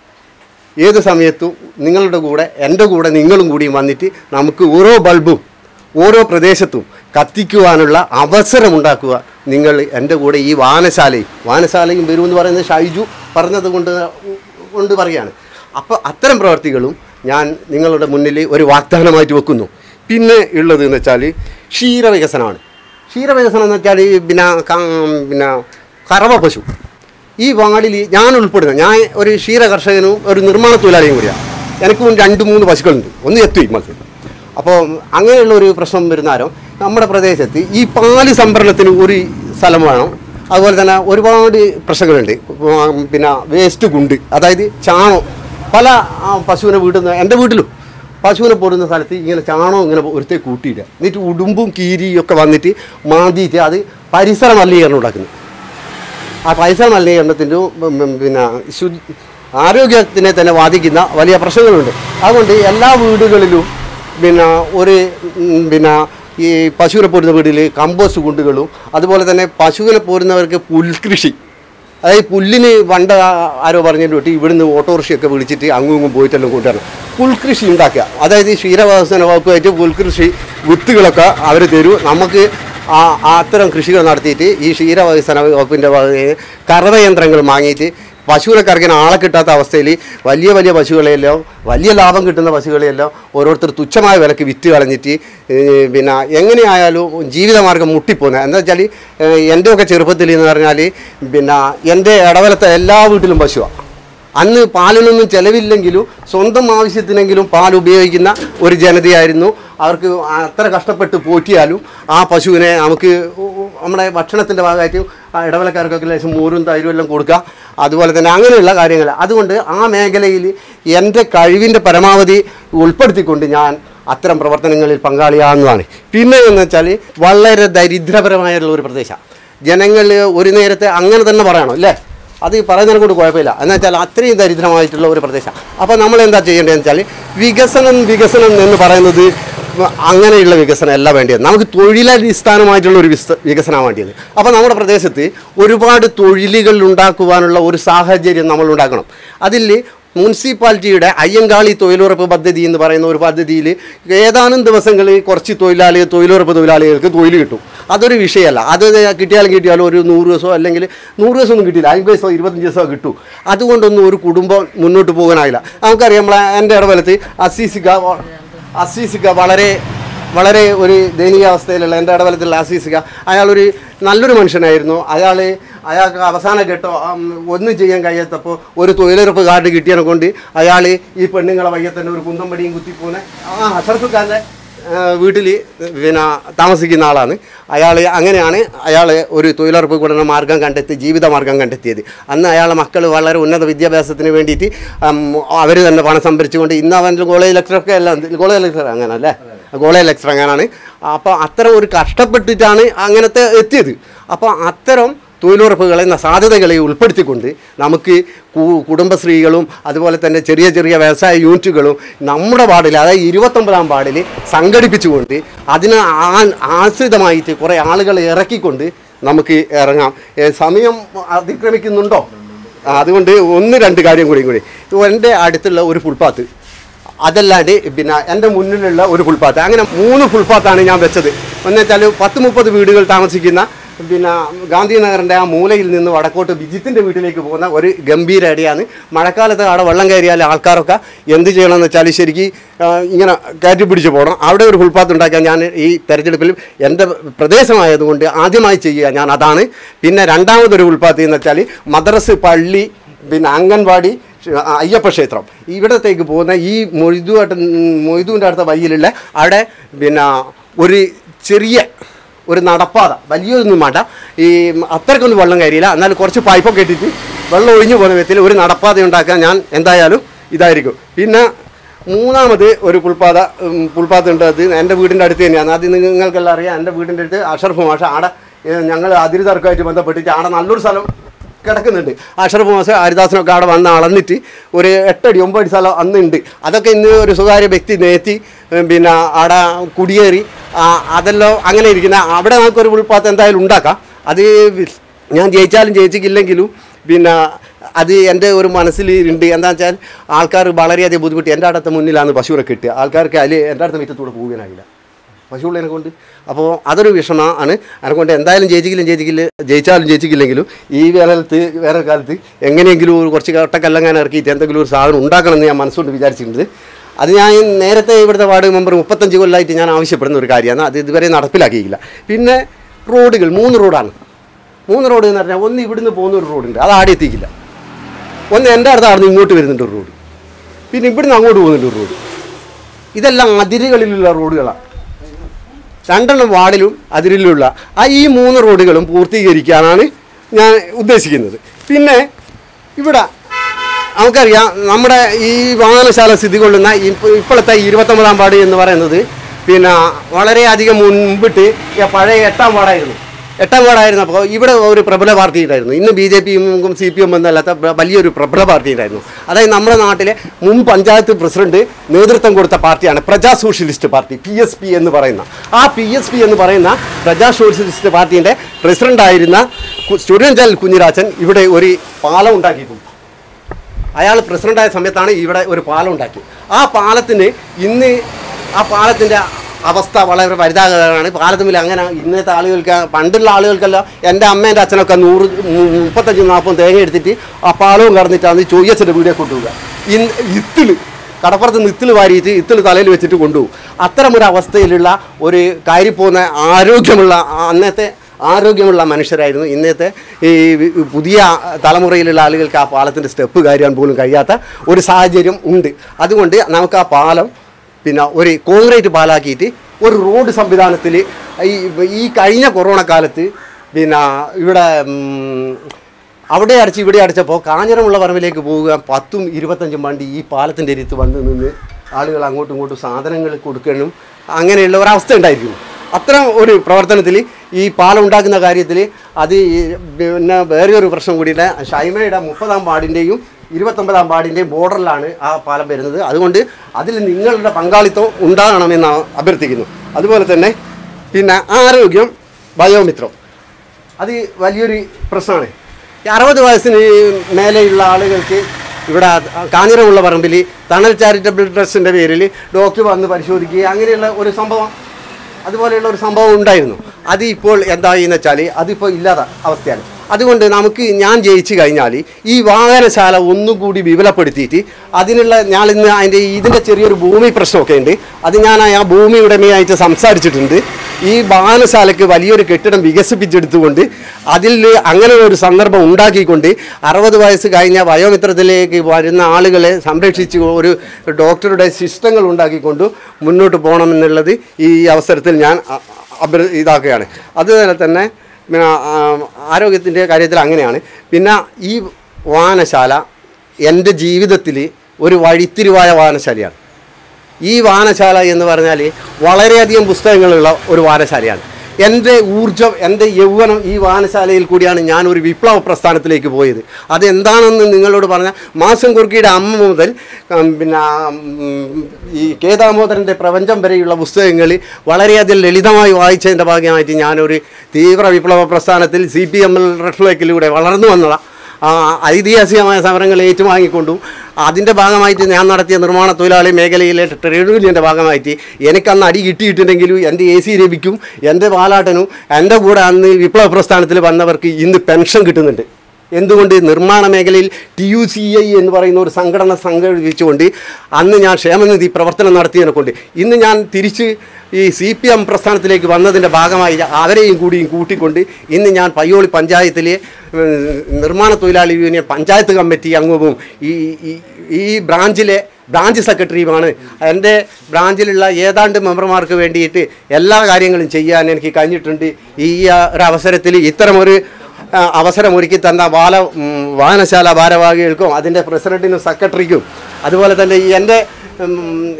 S4: ഏത് സമയത്തും നിങ്ങളുടെ കൂടെ എൻ്റെ കൂടെ നിങ്ങളും കൂടിയും വന്നിട്ട് നമുക്ക് ഓരോ ബൾബും ഓരോ പ്രദേശത്തും കത്തിക്കുവാനുള്ള അവസരമുണ്ടാക്കുക നിങ്ങൾ എൻ്റെ കൂടെ ഈ വായനശാലയും വായനശാലയും വരുമെന്ന് പറയുന്നത് ഷൈജു പറഞ്ഞത് കൊണ്ട് കൊണ്ട് പറയുകയാണ് അപ്പോൾ അത്തരം പ്രവർത്തികളും ഞാൻ നിങ്ങളുടെ മുന്നിൽ ഒരു വാഗ്ദാനമായിട്ട് വെക്കുന്നു പിന്നെ ഉള്ളത് എന്ന് വെച്ചാൽ ക്ഷീരവികസനമാണ് ക്ഷീരവികസനം എന്ന് വെച്ചാൽ പിന്നെ ക- പിന്നെ കറവ പശു ഈ വാർഡിൽ ഞാൻ ഉൾപ്പെടുന്ന ഞാൻ ഒരു ക്ഷീര കർഷകനും ഒരു നിർമ്മാണ തൊഴിലാളിയും കൂടിയാണ് എനിക്കും രണ്ട് മൂന്ന് പശുക്കളുണ്ട് ഒന്ന് എത്തി മത്സ്യം അപ്പോൾ അങ്ങനെയുള്ള ഒരു പ്രശ്നം വരുന്നാലും നമ്മുടെ പ്രദേശത്ത് ഈ പാല് സംഭരണത്തിന് ഒരു സ്ഥലം വേണം അതുപോലെ തന്നെ ഒരുപാട് പ്രശ്നങ്ങളുണ്ട് ഉം, പിന്നെ വേസ്റ്റ് കുണ്ട് അതായത് ചാണകം പല ആ, പശുവിനെ വീട്ടിൽ നിന്ന് എൻ്റെ വീട്ടിലും പശുവിനെ പോരുന്ന സ്ഥലത്ത് ഇങ്ങനെ ചാണകം ഇങ്ങനെ ഒരുത്തെ കൂട്ടിയിടുക എന്നിട്ട് ഉടുമ്പും കീരിയും ഒക്കെ വന്നിട്ട് മാന്തിയിട്ട് അത് പരിസര മലിനീകരണം ഉണ്ടാക്കുന്നത് ആ പൈസ മലിനീകരണത്തിൻ്റെ പിന്നെ ശുദ്ധ ആരോഗ്യത്തിനെ തന്നെ ബാധിക്കുന്ന വലിയ പ്രശ്നങ്ങളുണ്ട് അതുകൊണ്ട് എല്ലാ വീടുകളിലും പിന്നെ ഒരു ഉം, പിന്നെ ഈ പശുവിനെ പോരുന്ന വീട്ടിൽ കമ്പോസ്റ്റ് കുണ്ടുകളും അതുപോലെ തന്നെ പശുവിനെ പോരുന്നവർക്ക് പുൽകൃഷി അതായത് പുല്ലിന് പണ്ട് ആ- ആരോ പറഞ്ഞതിന് പറ്റി ഇവിടുന്ന് ഓട്ടോറിക്ഷയൊക്കെ വിളിച്ചിട്ട് അങ്ങും ഇങ്ങും പോയിട്ടെല്ലാം കൊണ്ടുവരണം പുൽകൃഷി ഉണ്ടാക്കുക അതായത് ഈ ക്ഷീരവികസന വകുപ്പായിട്ട് പുൽകൃഷി വിത്തുകളൊക്കെ അവർ തരൂ നമുക്ക് ആ ആ അത്തരം കൃഷികൾ നടത്തിയിട്ട് ഈ ക്ഷീരവികസന വകുപ്പിൻ്റെ വക- കറവയന്ത്രങ്ങൾ വാങ്ങിയിട്ട് പശുവിനെ കറക്കാൻ ആളെ കിട്ടാത്ത അവസ്ഥയിൽ വലിയ വലിയ പശുക്കളെയെല്ലാം വലിയ ലാഭം കിട്ടുന്ന പശുക്കളെയെല്ലാം ഓരോരുത്തർ തുച്ഛമായ വിലക്ക് വിറ്റ് കളഞ്ഞിട്ട് ഏഹ്, പിന്നെ എങ്ങനെയായാലും ജീവിതമാർഗം മുട്ടിപ്പോകുന്നത് എന്താ വെച്ചാൽ എൻ്റെ ഒക്കെ ചെറുപ്പത്തിൽ എന്ന് പറഞ്ഞാൽ പിന്നെ എൻ്റെ ഇടവലത്തെ എല്ലാ വീട്ടിലും പശുവാണ് അന്ന് പാലിനൊന്നും ചെലവില്ലെങ്കിലും സ്വന്തം ആവശ്യത്തിനെങ്കിലും പാൽ ഉപയോഗിക്കുന്ന ഒരു ജനതയായിരുന്നു അവർക്ക് അത്ര കഷ്ടപ്പെട്ട് പോറ്റിയാലും ആ പശുവിനെ നമുക്ക് നമ്മുടെ ഭക്ഷണത്തിൻ്റെ ഭാഗമായിട്ട് ആ ഇടവലക്കാർക്കൊക്കെ ലേശം മോരും തൈരും എല്ലാം കൊടുക്കുക അതുപോലെ തന്നെ അങ്ങനെയുള്ള കാര്യങ്ങൾ അതുകൊണ്ട് ആ മേഖലയിൽ എൻ്റെ കഴിവിൻ്റെ പരമാവധി ഉൾപ്പെടുത്തിക്കൊണ്ട് ഞാൻ അത്തരം പ്രവർത്തനങ്ങളിൽ പങ്കാളിയാകുന്നതാണ് പിന്നെ എന്ന് വെച്ചാൽ വളരെ ദരിദ്രപരമായുള്ള ഒരു പ്രദേശമാണ് ജനങ്ങൾ ഒരു നേരത്തെ അങ്ങനെ തന്നെ പറയണം അല്ലേ അത് പറയുന്നതിനെ കൊണ്ട് കുഴപ്പമില്ല എന്ന് വെച്ചാൽ അത്രയും ദരിദ്രമായിട്ടുള്ള ഒരു പ്രദേശമാണ് അപ്പോൾ നമ്മൾ എന്താ ചെയ്യേണ്ടതെന്ന് വെച്ചാൽ വികസനം വികസനം എന്ന് പറയുന്നത് അങ്ങനെയുള്ള വികസനം അല്ല വേണ്ടിയത് നമുക്ക് തൊഴിലടിസ്ഥാനമായിട്ടുള്ള ഒരു വിസ്ത വികസനമാണ് വേണ്ടിയത് അപ്പോൾ നമ്മുടെ പ്രദേശത്ത് ഒരുപാട് തൊഴിലുകൾ ഉണ്ടാക്കുവാനുള്ള ഒരു സാഹചര്യം നമ്മൾ ഉണ്ടാക്കണം അതിൽ മുനിസിപ്പാലിറ്റിയുടെ അയ്യങ്കാളി തൊഴിലുറപ്പ് പദ്ധതി എന്ന് പറയുന്ന ഒരു പദ്ധതിയിൽ ഏതാനും ദിവസങ്ങളിൽ കുറച്ച് തൊഴിലാളികൾ തൊഴിലുറപ്പ് തൊഴിലാളികൾക്ക് തൊഴിൽ കിട്ടും അതൊരു വിഷയമല്ല അത് കിട്ടിയാലും കിട്ടിയാലും ഒരു നൂറ് ദിവസമോ അല്ലെങ്കിൽ നൂറ് ദിവസമൊന്നും കിട്ടിയില്ല അമ്പത് ദിവസമോ ഇരുപത്തഞ്ച് ദിവസമോ കിട്ടും അതുകൊണ്ടൊന്നും ഒരു കുടുംബം മുന്നോട്ട് പോകാനായില്ല നമുക്കറിയാം നമ്മളെ എൻ്റെ ഇടവലത്ത് അസീസിക്ക അസീസിക്ക വളരെ വളരെ ഒരു ദയനീയാവസ്ഥയിലുള്ള എൻ്റെ ഇടവലത്തിലുള്ള അസീസിക്ക അയാളൊരു നല്ലൊരു മനുഷ്യനായിരുന്നു അയാൾ അയാൾക്ക് അവസാന ഘട്ടം ഉം, ഒന്നും ചെയ്യാൻ കഴിയാത്തപ്പോൾ ഒരു തൊഴിലുറപ്പ് കാർഡ് കിട്ടിയതിനെ കൊണ്ട് അയാൾ ഈ പെണ്ണുങ്ങളെ വയ്യത്തന്നെ ഒരു കുന്തം പടിയും കുത്തിപ്പോനെ ആ അഷറഫുക്കാരൻ്റെ വീട്ടിൽ പിന്നെ താമസിക്കുന്ന ആളാണ് അയാൾ അങ്ങനെയാണ് അയാൾ ഒരു തൊഴിലുറപ്പ് കൂടണ മാർഗം കണ്ടെത്തി ജീവിത മാർഗം കണ്ടെത്തിയത് അന്ന് അയാളെ മക്കൾ വളരെ ഉന്നത വിദ്യാഭ്യാസത്തിന് വേണ്ടിയിട്ട് അവർ തന്നെ പണം സംഭരിച്ചുകൊണ്ട് ഇന്ന് അവൻ കോളേജ് ലെക്ചറൊക്കെ എല്ലാം കോളേജ് ലെക്ചർ അങ്ങനെ അല്ലേ കോളേജ് ലെക്ചർ അങ്ങനെയാണ് അപ്പോൾ അത്തരം ഒരു കഷ്ടപ്പെട്ടിട്ടാണ് അങ്ങനത്തെ എത്തിയത് അപ്പോൾ അത്തരം തൊഴിലുറപ്പുകളെ എന്ന സാധ്യതകളെ ഉൾപ്പെടുത്തിക്കൊണ്ട് നമുക്ക് കു- കുടുംബശ്രീകളും അതുപോലെ തന്നെ ചെറിയ ചെറിയ വ്യവസായ യൂണിറ്റുകളും നമ്മുടെ വാർഡിൽ അതായത് ഇരുപത്തൊമ്പതാം വാർഡിൽ സംഘടിപ്പിച്ചുകൊണ്ട് അതിന് ആ- ആശ്രിതമായിട്ട് കുറേ ആളുകളെ ഇറക്കിക്കൊണ്ട് നമുക്ക് ഇറങ്ങാം ഏ, സമയം അതിക്രമിക്കുന്നുണ്ടോ ആ, അതുകൊണ്ട് ഒന്ന് രണ്ട് കാര്യം കൂടി കൂടി എൻ്റെ അടുത്തുള്ള ഒരു ഫുൾപാത്ത് അതല്ലാണ്ട് പിന്നെ എൻ്റെ മുന്നിലുള്ള ഒരു ഫുൾപാത്ത് അങ്ങനെ മൂന്ന് ഫുൾപാത്താണ് ഞാൻ വെച്ചത് എന്ന് വെച്ചാൽ പത്ത് മുപ്പത് വീടുകൾ താമസിക്കുന്ന പിന്നെ ഗാന്ധിനഗറിൻ്റെ ആ മൂലയിൽ നിന്ന് വടക്കോട്ട് വിജിത്തിൻ്റെ വീട്ടിലേക്ക് പോകുന്ന ഒരു ഗംഭീര അടിയാണ് മഴക്കാലത്ത് അവിടെ വെള്ളം കയറിയാൽ ആൾക്കാരൊക്കെ എന്ത് ചെയ്യണമെന്ന് വെച്ചാൽ ശരിക്ക് ആ, ഇങ്ങനെ കയറ്റി പിടിച്ച് പോകണം അവിടെ ഒരു ഫുൾപാത്ത് ഉണ്ടാക്കാൻ ഞാൻ ഈ തെരഞ്ഞെടുപ്പിൽ എൻ്റെ പ്രദേശമായതുകൊണ്ട് ആദ്യമായി ചെയ്യുക ഞാൻ അതാണ് പിന്നെ രണ്ടാമതൊരു ഫുൾപാത്ത് എന്ന് വെച്ചാൽ മദ്രസ് പള്ളി പിന്നെ അംഗൻവാടി ക്ഷ- അയ്യപ്പ ക്ഷേത്രം ഇവിടത്തേക്ക് പോകുന്ന ഈ മൊയ്തുവായിട്ട് മൊയ്തുവിൻ്റെ അടുത്ത വഴിയിലുള്ള അവിടെ പിന്നെ ഒരു ചെറിയ ഒരു നടപ്പാത വലിയൊന്നും വേണ്ട ഈ അത്രയ്ക്കൊന്നും വെള്ളം കയറിയില്ല എന്നാൽ കുറച്ച് പൈപ്പൊക്കെ ഇട്ടിട്ട് വെള്ളം ഒഴിഞ്ഞു പോകുന്ന വിധത്തിൽ ഒരു നടപ്പാത ഉണ്ടാക്കാൻ ഞാൻ എന്തായാലും ഇതായിരിക്കും പിന്നെ മൂന്നാമത് ഒരു പുൽപ്പാത ഉം, പുൽപ്പാത ഉണ്ട് അത് എൻ്റെ വീടിൻ്റെ അടുത്ത് തന്നെയാണ് അത് നിങ്ങൾക്കെല്ലാം അറിയാം എൻ്റെ വീടിൻ്റെ അടുത്ത് അഷർഫ് മാഷ ആടെ ഏ, ഞങ്ങൾ അതിരി തർക്കമായിട്ട് ബന്ധപ്പെട്ടിട്ട് ആടെ നല്ലൊരു സ്ഥലം കിടക്കുന്നുണ്ട് അഷറഫ് മാസം ഹരിദാസനൊക്കെ അവിടെ വന്ന് അളന്നിട്ട് ഒരു എട്ടടി ഒമ്പടി സ്ഥലം അന്നുണ്ട് അതൊക്കെ ഇന്ന് ഒരു സ്വകാര്യ വ്യക്തി നേത്തി ഉം, പിന്നെ അവിടെ കുടിയേറി ആ, അതെല്ലാം അങ്ങനെ ഇരിക്കുന്ന അവിടെ നമുക്കൊരു ഉൾപ്പാത്ത് എന്തായാലും ഉണ്ടാക്കാം അത് ഞാൻ ജയിച്ചാലും ജയിച്ചിട്ടില്ലെങ്കിലും പിന്നെ അത് എൻ്റെ ഒരു മനസ്സിൽ ഉണ്ട് എന്താ വെച്ചാൽ ആൾക്കാർ വളരെയധികം ബുദ്ധിമുട്ടി എൻ്റെ അടുത്ത മുന്നിലാണ് പശുവിനെ കിട്ടുക ആൾക്കാർക്ക് അതിൽ എൻ്റെ അടുത്ത മിറ്റത്തൂടെ പോകാനായില്ല പശുള്ളതിനെ കൊണ്ട് അപ്പോൾ അതൊരു വിഷമമാണ് അതിനെക്കൊണ്ട് എന്തായാലും ജയിച്ചിക്കില്ല ജയിച്ചിക്കില്ല ജയിച്ചാലും ജയിച്ചിക്കില്ലെങ്കിലും ഈ വേനലത്ത് വേനൽക്കാലത്ത് എങ്ങനെയെങ്കിലും ഒരു കുറച്ച് കട്ടക്കല്ലങ്ങാൻ ഇറക്കിയിട്ട് എന്തെങ്കിലും ഒരു സാധനം ഉണ്ടാക്കണമെന്ന് ഞാൻ മനസ്സുകൊണ്ട് വിചാരിച്ചിട്ടുണ്ട് അത് ഞാൻ നേരത്തെ ഇവിടുത്തെ വാർഡ് മെമ്പർ മുപ്പത്തഞ്ച് കൊല്ലമായിട്ട് ഞാൻ ആവശ്യപ്പെടുന്ന ഒരു കാര്യമാണ് അത് ഇതുവരെ നടപ്പിലാക്കിയില്ല പിന്നെ റോഡുകൾ മൂന്ന് റോഡാണ് മൂന്ന് റോഡ് എന്ന് പറഞ്ഞാൽ ഒന്ന് ഇവിടുന്ന് പോകുന്ന ഒരു റോഡുണ്ട് അത് ആടെ എത്തിക്കില്ല ഒന്ന് എൻ്റെ അടുത്ത് അവിടെ നിന്ന് ഇങ്ങോട്ട് വരുന്നുണ്ട് ഒരു റോഡ് പിന്നെ ഇവിടുന്ന് അങ്ങോട്ട് പോകുന്നുണ്ട് ഒരു റോഡ് ഇതെല്ലാം അതിരുകളിലുള്ള റോഡുകളാണ് രണ്ടെണ്ണം വാർഡിലും അതിരിലുള്ള ആ ഈ മൂന്ന് റോഡുകളും പൂർത്തീകരിക്കാനാണ് ഞാൻ ഉദ്ദേശിക്കുന്നത് പിന്നെ ഇവിടെ നമുക്കറിയാം നമ്മുടെ ഈ വാഹനശാല സ്ഥിതി കൊള്ളുന്ന ഇപ്പ- ഇപ്പോഴത്തെ ഈ ഇരുപത്തൊമ്പതാം വാർഡ് എന്ന് പറയുന്നത് പിന്നെ വളരെയധികം മുൻപിട്ട് ഈ പഴയ എട്ടാം വാർഡായിരുന്നു എട്ടാം വാർഡായിരുന്നപ്പോൾ ഇവിടെ ഒരു പ്രബല പാർട്ടി ഉണ്ടായിരുന്നു ഇന്ന് ബി ജെ പിയും സി പി എം എന്നല്ലാത്ത പ്ര- വലിയൊരു പ്രബല പാർട്ടി ഉണ്ടായിരുന്നു അതായത് നമ്മുടെ നാട്ടിലെ മുൻ പഞ്ചായത്ത് പ്രസിഡന്റ് നേതൃത്വം കൊടുത്ത പാർട്ടിയാണ് Praja socialist party P S P എന്ന് പറയുന്ന ആ പി എസ് പി എന്ന് പറയുന്ന പ്രജാ സോഷ്യലിസ്റ്റ് പാർട്ടീൻ്റെ പ്രസിഡന്റായിരുന്ന കു- സുരഞ്ജൽ കുഞ്ഞിരാജൻ ഇവിടെ ഒരു പാലം ഉണ്ടാക്കിയിട്ടുണ്ട് അയാൾ പ്രസിഡൻ്റായ സമയത്താണ് ഇവിടെ ഒരു പാലം ഉണ്ടാക്കി ആ പാലത്തിന് ഇന്ന് ആ പാലത്തിൻ്റെ അവസ്ഥ വളരെ പരിതാപകരമാണ് പാലത്തുമ്പിൽ അങ്ങനെ ഇന്നത്തെ ആളുകൾക്ക് പണ്ടുള്ള ആളുകൾക്കെല്ലാം എൻ്റെ അമ്മേൻ്റെ അച്ഛനൊക്കെ നൂറ് മു- മുപ്പത്തഞ്ച് നാൽപ്പതും തേങ്ങ എടുത്തിട്ട് ആ പാലവും കടന്നിട്ടാണ് ചോയ്യച്ഛൻ്റെ വീടിനെ കൊണ്ടുപോവുക ഇന്ന് ഇത്തില് കടപ്പുറത്ത് നിന്ന് ഇത്തില് വാരിയിട്ട് ഇത്തില് തലയിൽ വെച്ചിട്ട് കൊണ്ടുപോകും അത്തരം ഒരു അവസ്ഥയിലുള്ള ഒരു കാര്യം പോകുന്ന ആരോഗ്യമുള്ള ആ അന്നത്തെ ആരോഗ്യമുള്ള മനുഷ്യരായിരുന്നു ഇന്നത്തെ ഈ വി- പുതിയ തലമുറയിലുള്ള ആളുകൾക്ക് ആ പാലത്തിൻ്റെ സ്റ്റെപ്പ് കയറാൻ പോലും കഴിയാത്ത ഒരു സാഹചര്യം ഉണ്ട് അതുകൊണ്ട് നമുക്ക് ആ പാലം പിന്നെ ഒരു കോൺക്രീറ്റ് പാലാക്കിയിട്ട് ഒരു റോഡ് സംവിധാനത്തിൽ ഈ ഈ കഴിഞ്ഞ കൊറോണ കാലത്ത് പിന്നെ ഇവിടെ ഉം, അവിടെ അടച്ച് ഇവിടെ അടച്ചപ്പോൾ കാഞ്ഞിരമുള്ള പറമ്പിലേക്ക് പോവുക പത്തും ഇരുപത്തഞ്ചും വണ്ടി ഈ പാലത്തിൻ്റെ അരിത്ത് വന്ന് നിന്ന് ആളുകൾ അങ്ങോട്ടും ഇങ്ങോട്ടും സാധനങ്ങൾ കൊടുക്കണം അങ്ങനെയുള്ള ഒരവസ്ഥ ഉണ്ടായിരിക്കും അത്തരം ഒരു പ്രവർത്തനത്തിൽ ഈ പാലം ഉണ്ടാക്കുന്ന കാര്യത്തിൽ അത് ഈ പിന്നെ വേറെ ഒരു പ്രശ്നം കൂടിയിട്ട് ഷൈമയുടെ മുപ്പതാം വാർഡിൻ്റെയും ഇരുപത്തൊമ്പതാം വാർഡിൻ്റെയും ബോർഡറിലാണ് ആ പാലം വരുന്നത് അതുകൊണ്ട് അതിൽ നിങ്ങളുടെ പങ്കാളിത്തം ഉണ്ടാകണമെന്ന് അഭ്യർത്ഥിക്കുന്നു അതുപോലെ തന്നെ പിന്നെ ആരോഗ്യം ബയോമിത്രം അത് വലിയൊരു പ്രശ്നമാണ് ഈ അറുപത് വയസ്സിന് മേലെയുള്ള ആളുകൾക്ക് ഇവിടെ കാഞ്ഞിരമുള്ള പറമ്പിൽ തണൽ ചാരിറ്റബിൾ ട്രസ്റ്റിൻ്റെ പേരിൽ ഡോക്ടർ വന്ന് പരിശോധിക്കുക അങ്ങനെയുള്ള ഒരു സംഭവം അതുപോലെയുള്ള ഒരു സംഭവം ഉണ്ടായിരുന്നു അത് ഇപ്പോൾ എന്തായി എന്ന് വെച്ചാൽ അതിപ്പോൾ ഇല്ലാത്ത അവസ്ഥയാണ് അതുകൊണ്ട് നമുക്ക് ഞാൻ ജയിച്ചു കഴിഞ്ഞാൽ ഈ വാഹനശാല ഒന്നും കൂടി വിപുലപ്പെടുത്തിയിട്ട് അതിനുള്ള ഞാൻ ഇന്ന് അതിൻ്റെ ഇതിൻ്റെ ചെറിയൊരു ഭൂമി പ്രശ്നമൊക്കെ ഉണ്ട് അത് ഞാൻ ആ ഭൂമി ഉടമയായിട്ട് സംസാരിച്ചിട്ടുണ്ട് ഈ വാഹനശാലയ്ക്ക് വലിയൊരു കെട്ടിടം വികസിപ്പിച്ചെടുത്തുകൊണ്ട് അതിൽ അങ്ങനെ ഒരു സന്ദർഭം ഉണ്ടാക്കിക്കൊണ്ട് അറുപത് വയസ്സ് കഴിഞ്ഞ വയോമിത്രത്തിലേക്ക് വരുന്ന ആളുകളെ സംരക്ഷിച്ച് ഒരു ഡോക്ടറുടെ സിസ്റ്റങ്ങൾ ഉണ്ടാക്കിക്കൊണ്ട് മുന്നോട്ട് പോകണമെന്നുള്ളത് ഈ അവസരത്തിൽ ഞാൻ അ- അഭ്യർ ഇതാക്കുകയാണ് അതുപോലെ തന്നെ പിന്നെ ആരോഗ്യത്തിൻ്റെ കാര്യത്തിൽ അങ്ങനെയാണ് പിന്നെ ഈ വാഹനശാല എൻ്റെ ജീവിതത്തിൽ ഒരു വഴിത്തിരിവായ വാഹനശാലയാണ് ഈ വായനശാല എന്ന് പറഞ്ഞാൽ വളരെയധികം പുസ്തകങ്ങളുള്ള ഒരു വായനശാലയാണ് എൻ്റെ ഊർജം എൻ്റെ യൗവനം ഈ വായനശാലയിൽ കൂടിയാണ് ഞാൻ ഒരു വിപ്ലവ പ്രസ്ഥാനത്തിലേക്ക് പോയത് അതെന്താണെന്ന് നിങ്ങളോട് പറഞ്ഞാൽ മാസം കുറുക്കിയുടെ അമ്മ മുതൽ ഉം, പിന്നെ ഉം, ഈ കെ ദാമോദരൻ്റെ പ്രപഞ്ചം വരെയുള്ള പുസ്തകങ്ങൾ വളരെയധികം ലളിതമായി വായിച്ചതിൻ്റെ ഭാഗമായിട്ട് ഞാനൊരു തീവ്ര വിപ്ലവ പ്രസ്ഥാനത്തിൽ സി പി എം എൽ റെഫ്ലേക്കിലൂടെ വളർന്നു വന്നതാണ് ആ ഐതിഹാസികമായ സമരങ്ങൾ ഏറ്റുവാങ്ങിക്കൊണ്ടും അതിൻ്റെ ഭാഗമായിട്ട് ഞാൻ നടത്തിയ നിർമ്മാണ തൊഴിലാളി മേഖലയിലെ ട്രേഡ് യൂണിയൻ്റെ ഭാഗമായിട്ട് എനിക്കന്ന് അടി കിട്ടിയിട്ടുണ്ടെങ്കിലും എൻ്റെ എ സി രവിക്കും എൻ്റെ ബാലാട്ടനും എൻ്റെ കൂടെ അന്ന് വിപ്ലവ പ്രസ്ഥാനത്തിൽ വന്നവർക്ക് ഇന്ന് പെൻഷൻ കിട്ടുന്നുണ്ട് എന്തുകൊണ്ട് നിർമ്മാണ മേഖലയിൽ ടി യു സി ഐ എന്ന് പറയുന്ന ഒരു സംഘടന സംഘടിപ്പിച്ചുകൊണ്ട് അന്ന് ഞാൻ ക്ഷേമനിധി പ്രവർത്തനം നടത്തിയതിനെ കൊണ്ട് ഇന്ന് ഞാൻ തിരിച്ച് ഈ സി പി എം പ്രസ്ഥാനത്തിലേക്ക് വന്നതിൻ്റെ ഭാഗമായി അവരെയും കൂടിയും കൂട്ടിക്കൊണ്ട് ഇന്ന് ഞാൻ പയ്യോളി പഞ്ചായത്തിലെ ഉം, നിർമ്മാണ തൊഴിലാളി യൂണിയൻ പഞ്ചായത്ത് കമ്മിറ്റി അംഗവും ഈ ഈ- ഈ ബ്രാഞ്ചിലെ ബ്രാഞ്ച് സെക്രട്ടറിയുമാണ് എൻ്റെ ബ്രാഞ്ചിലുള്ള ഏതാണ്ട് മെമ്പർമാർക്ക് വേണ്ടിയിട്ട് എല്ലാ കാര്യങ്ങളും ചെയ്യാൻ എനിക്ക് കഴിഞ്ഞിട്ടുണ്ട് ഈ ആ, ഒരു അവസരത്തിൽ ഇത്തരമൊരു ആ, അവസരം ഒരുക്കി തന്ന ബാല ഉം, വായനശാല ഭാരവാഹികൾക്കും അതിൻ്റെ പ്രസിഡൻറ്റിനും സെക്രട്ടറിക്കും അതുപോലെ തന്നെ ഈ എൻ്റെ ഉം,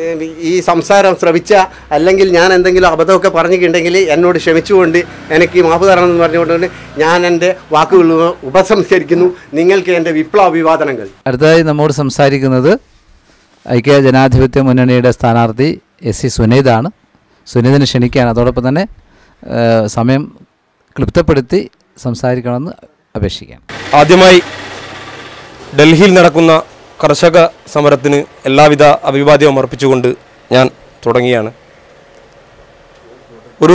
S4: ഈ സംസാരം ശ്രവിച്ച അല്ലെങ്കിൽ ഞാൻ എന്തെങ്കിലും അബദ്ധമൊക്കെ പറഞ്ഞിട്ടുണ്ടെങ്കിൽ എന്നോട് ക്ഷമിച്ചുകൊണ്ട് എനിക്ക് മാപ്പ് തരണം എന്ന് പറഞ്ഞുകൊണ്ട് ഞാൻ എൻ്റെ വാക്കുകൾ ഉപസംസ്കരിക്കുന്നു നിങ്ങൾക്ക് എൻ്റെ വിപ്ലവ അഭിവാദനങ്ങൾ
S1: അടുത്തതായി നമ്മോട് സംസാരിക്കുന്നത് ഐക്യ ജനാധിപത്യ മുന്നണിയുടെ സ്ഥാനാർത്ഥി എസ് സി സുനീതാണ് സുനീതിനെ ക്ഷണിക്കുകയാണ് അതോടൊപ്പം തന്നെ ഏഹ്, സമയം ക്ലിപ്തപ്പെടുത്തി സംസാരിക്കണമെന്ന് അപേക്ഷിക്കുകയാണ്
S5: ആദ്യമായി ഡൽഹിയിൽ നടക്കുന്ന കർഷക സമരത്തിന് എല്ലാവിധ അഭിവാദ്യവും അർപ്പിച്ചുകൊണ്ട് ഞാൻ തുടങ്ങിയാണ് ഒരു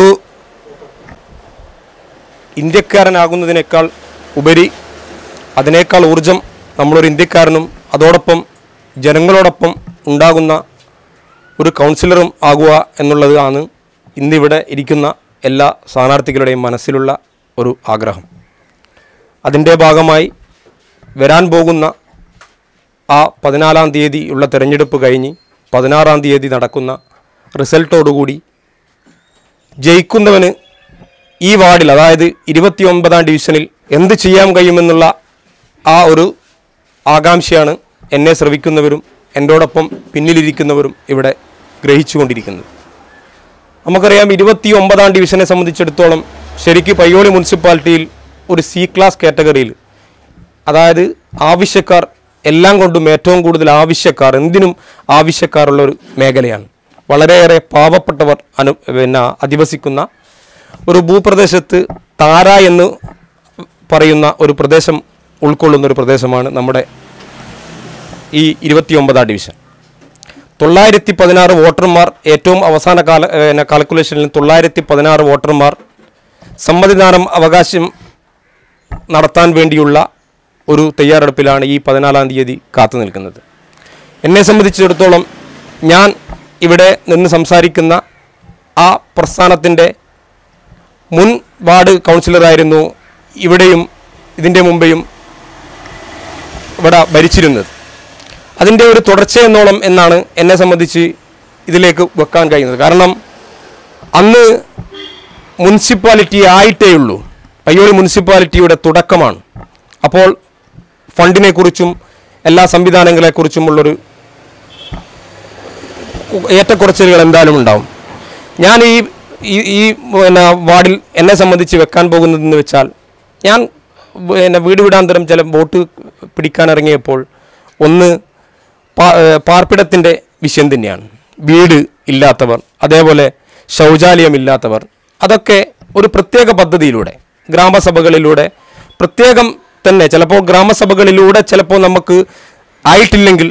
S5: ഇന്ത്യക്കാരനാകുന്നതിനേക്കാൾ ഉപരി അതിനേക്കാൾ ഊർജം നമ്മളൊരു ഇന്ത്യക്കാരനും അതോടൊപ്പം ജനങ്ങളോടൊപ്പം ഉണ്ടാകുന്ന ഒരു കൗൺസിലറും ആകുക എന്നുള്ളത് ആണ് ഇന്നിവിടെ ഇരിക്കുന്ന എല്ലാ സ്ഥാനാർത്ഥികളുടെയും മനസ്സിലുള്ള ഒരു ആഗ്രഹം അതിൻ്റെ ഭാഗമായി വരാൻ പോകുന്ന ആ പതിനാലാം തീയതി ഉള്ള തെരഞ്ഞെടുപ്പ് കഴിഞ്ഞ് പതിനാറാം തീയതി നടക്കുന്ന റിസൾട്ടോടുകൂടി ജയിക്കുന്നവന് ഈ വാർഡിൽ അതായത് ഇരുപത്തിയൊമ്പതാം ഡിവിഷനിൽ എന്ത് ചെയ്യാൻ കഴിയുമെന്നുള്ള ആ ഒരു ആകാംക്ഷയാണ് എന്നെ ശ്രവിക്കുന്നവരും എൻ്റോടൊപ്പം പിന്നിലിരിക്കുന്നവരും ഇവിടെ ഗ്രഹിച്ചുകൊണ്ടിരിക്കുന്നത് നമുക്കറിയാം ഇരുപത്തി ഒമ്പതാം ഡിവിഷനെ സംബന്ധിച്ചിടത്തോളം ശരിക്ക് പയ്യോളി മുനിസിപ്പാലിറ്റിയിൽ ഒരു സി ക്ലാസ് കാറ്റഗറിയിൽ അതായത് ആവശ്യക്കാർ എല്ലാം കൊണ്ടും ഏറ്റവും കൂടുതൽ ആവശ്യക്കാർ എന്തിനും ആവശ്യക്കാരുള്ള ഒരു മേഖലയാണ് വളരെയേറെ പാവപ്പെട്ടവർ അനു പിന്നെ അധിവസിക്കുന്ന ഒരു ഭൂപ്രദേശത്ത് താര എന്ന് പറയുന്ന ഒരു പ്രദേശം ഉൾക്കൊള്ളുന്ന ഒരു പ്രദേശമാണ് നമ്മുടെ ഈ ഇരുപത്തിയൊമ്പതാം ഡിവിഷൻ തൊള്ളായിരത്തി പതിനാറ് വോട്ടർമാർ ഏറ്റവും അവസാന കാല പിന്നെ കാൽക്കുലേഷനിൽ തൊള്ളായിരത്തി പതിനാറ് വോട്ടർമാർ സമ്മതിദാനം അവകാശം നടത്താൻ വേണ്ടിയുള്ള ഒരു തയ്യാറെടുപ്പിലാണ് ഈ പതിനാലാം തീയതി കാത്തു നിൽക്കുന്നത് എന്നെ സംബന്ധിച്ചിടത്തോളം ഞാൻ ഇവിടെ നിന്ന് സംസാരിക്കുന്ന ആ പ്രസ്ഥാനത്തിൻ്റെ മുൻ വാർഡ് കൗൺസിലറായിരുന്നു ഇവിടെയും ഇതിൻ്റെ മുമ്പെയും ഇവിടെ ഭരിച്ചിരുന്നത് അതിൻ്റെ ഒരു തുടർച്ചയെന്നോളം എന്നാണ് എന്നെ സംബന്ധിച്ച് ഇതിലേക്ക് വെക്കാൻ കഴിയുന്നത് കാരണം അന്ന് മുനിസിപ്പാലിറ്റി ആയിട്ടേ ഉള്ളൂ പയ്യോളി മുനിസിപ്പാലിറ്റിയുടെ തുടക്കമാണ് അപ്പോൾ ഫണ്ടിനെക്കുറിച്ചും എല്ലാ സംവിധാനങ്ങളെക്കുറിച്ചുമുള്ളൊരു ഏറ്റക്കുറച്ചിലുകൾ എന്തായാലും ഉണ്ടാവും ഞാൻ ഈ ഈ ഈ പിന്നെ വാർഡിൽ എന്നെ സംബന്ധിച്ച് വെക്കാൻ പോകുന്നതെന്ന് വെച്ചാൽ ഞാൻ പിന്നെ വീട് വീടാന്തരം ചില വോട്ട് പിടിക്കാൻ ഇറങ്ങിയപ്പോൾ ഒന്ന് പാ പാർപ്പിടത്തിൻ്റെ വിഷയം തന്നെയാണ് വീട് ഇല്ലാത്തവർ അതേപോലെ ശൗചാലയമില്ലാത്തവർ അതൊക്കെ ഒരു പ്രത്യേക പദ്ധതിയിലൂടെ ഗ്രാമസഭകളിലൂടെ പ്രത്യേകം തന്നെ ചിലപ്പോൾ ഗ്രാമസഭകളിലൂടെ ചിലപ്പോൾ നമുക്ക് ആയിട്ടില്ലെങ്കിൽ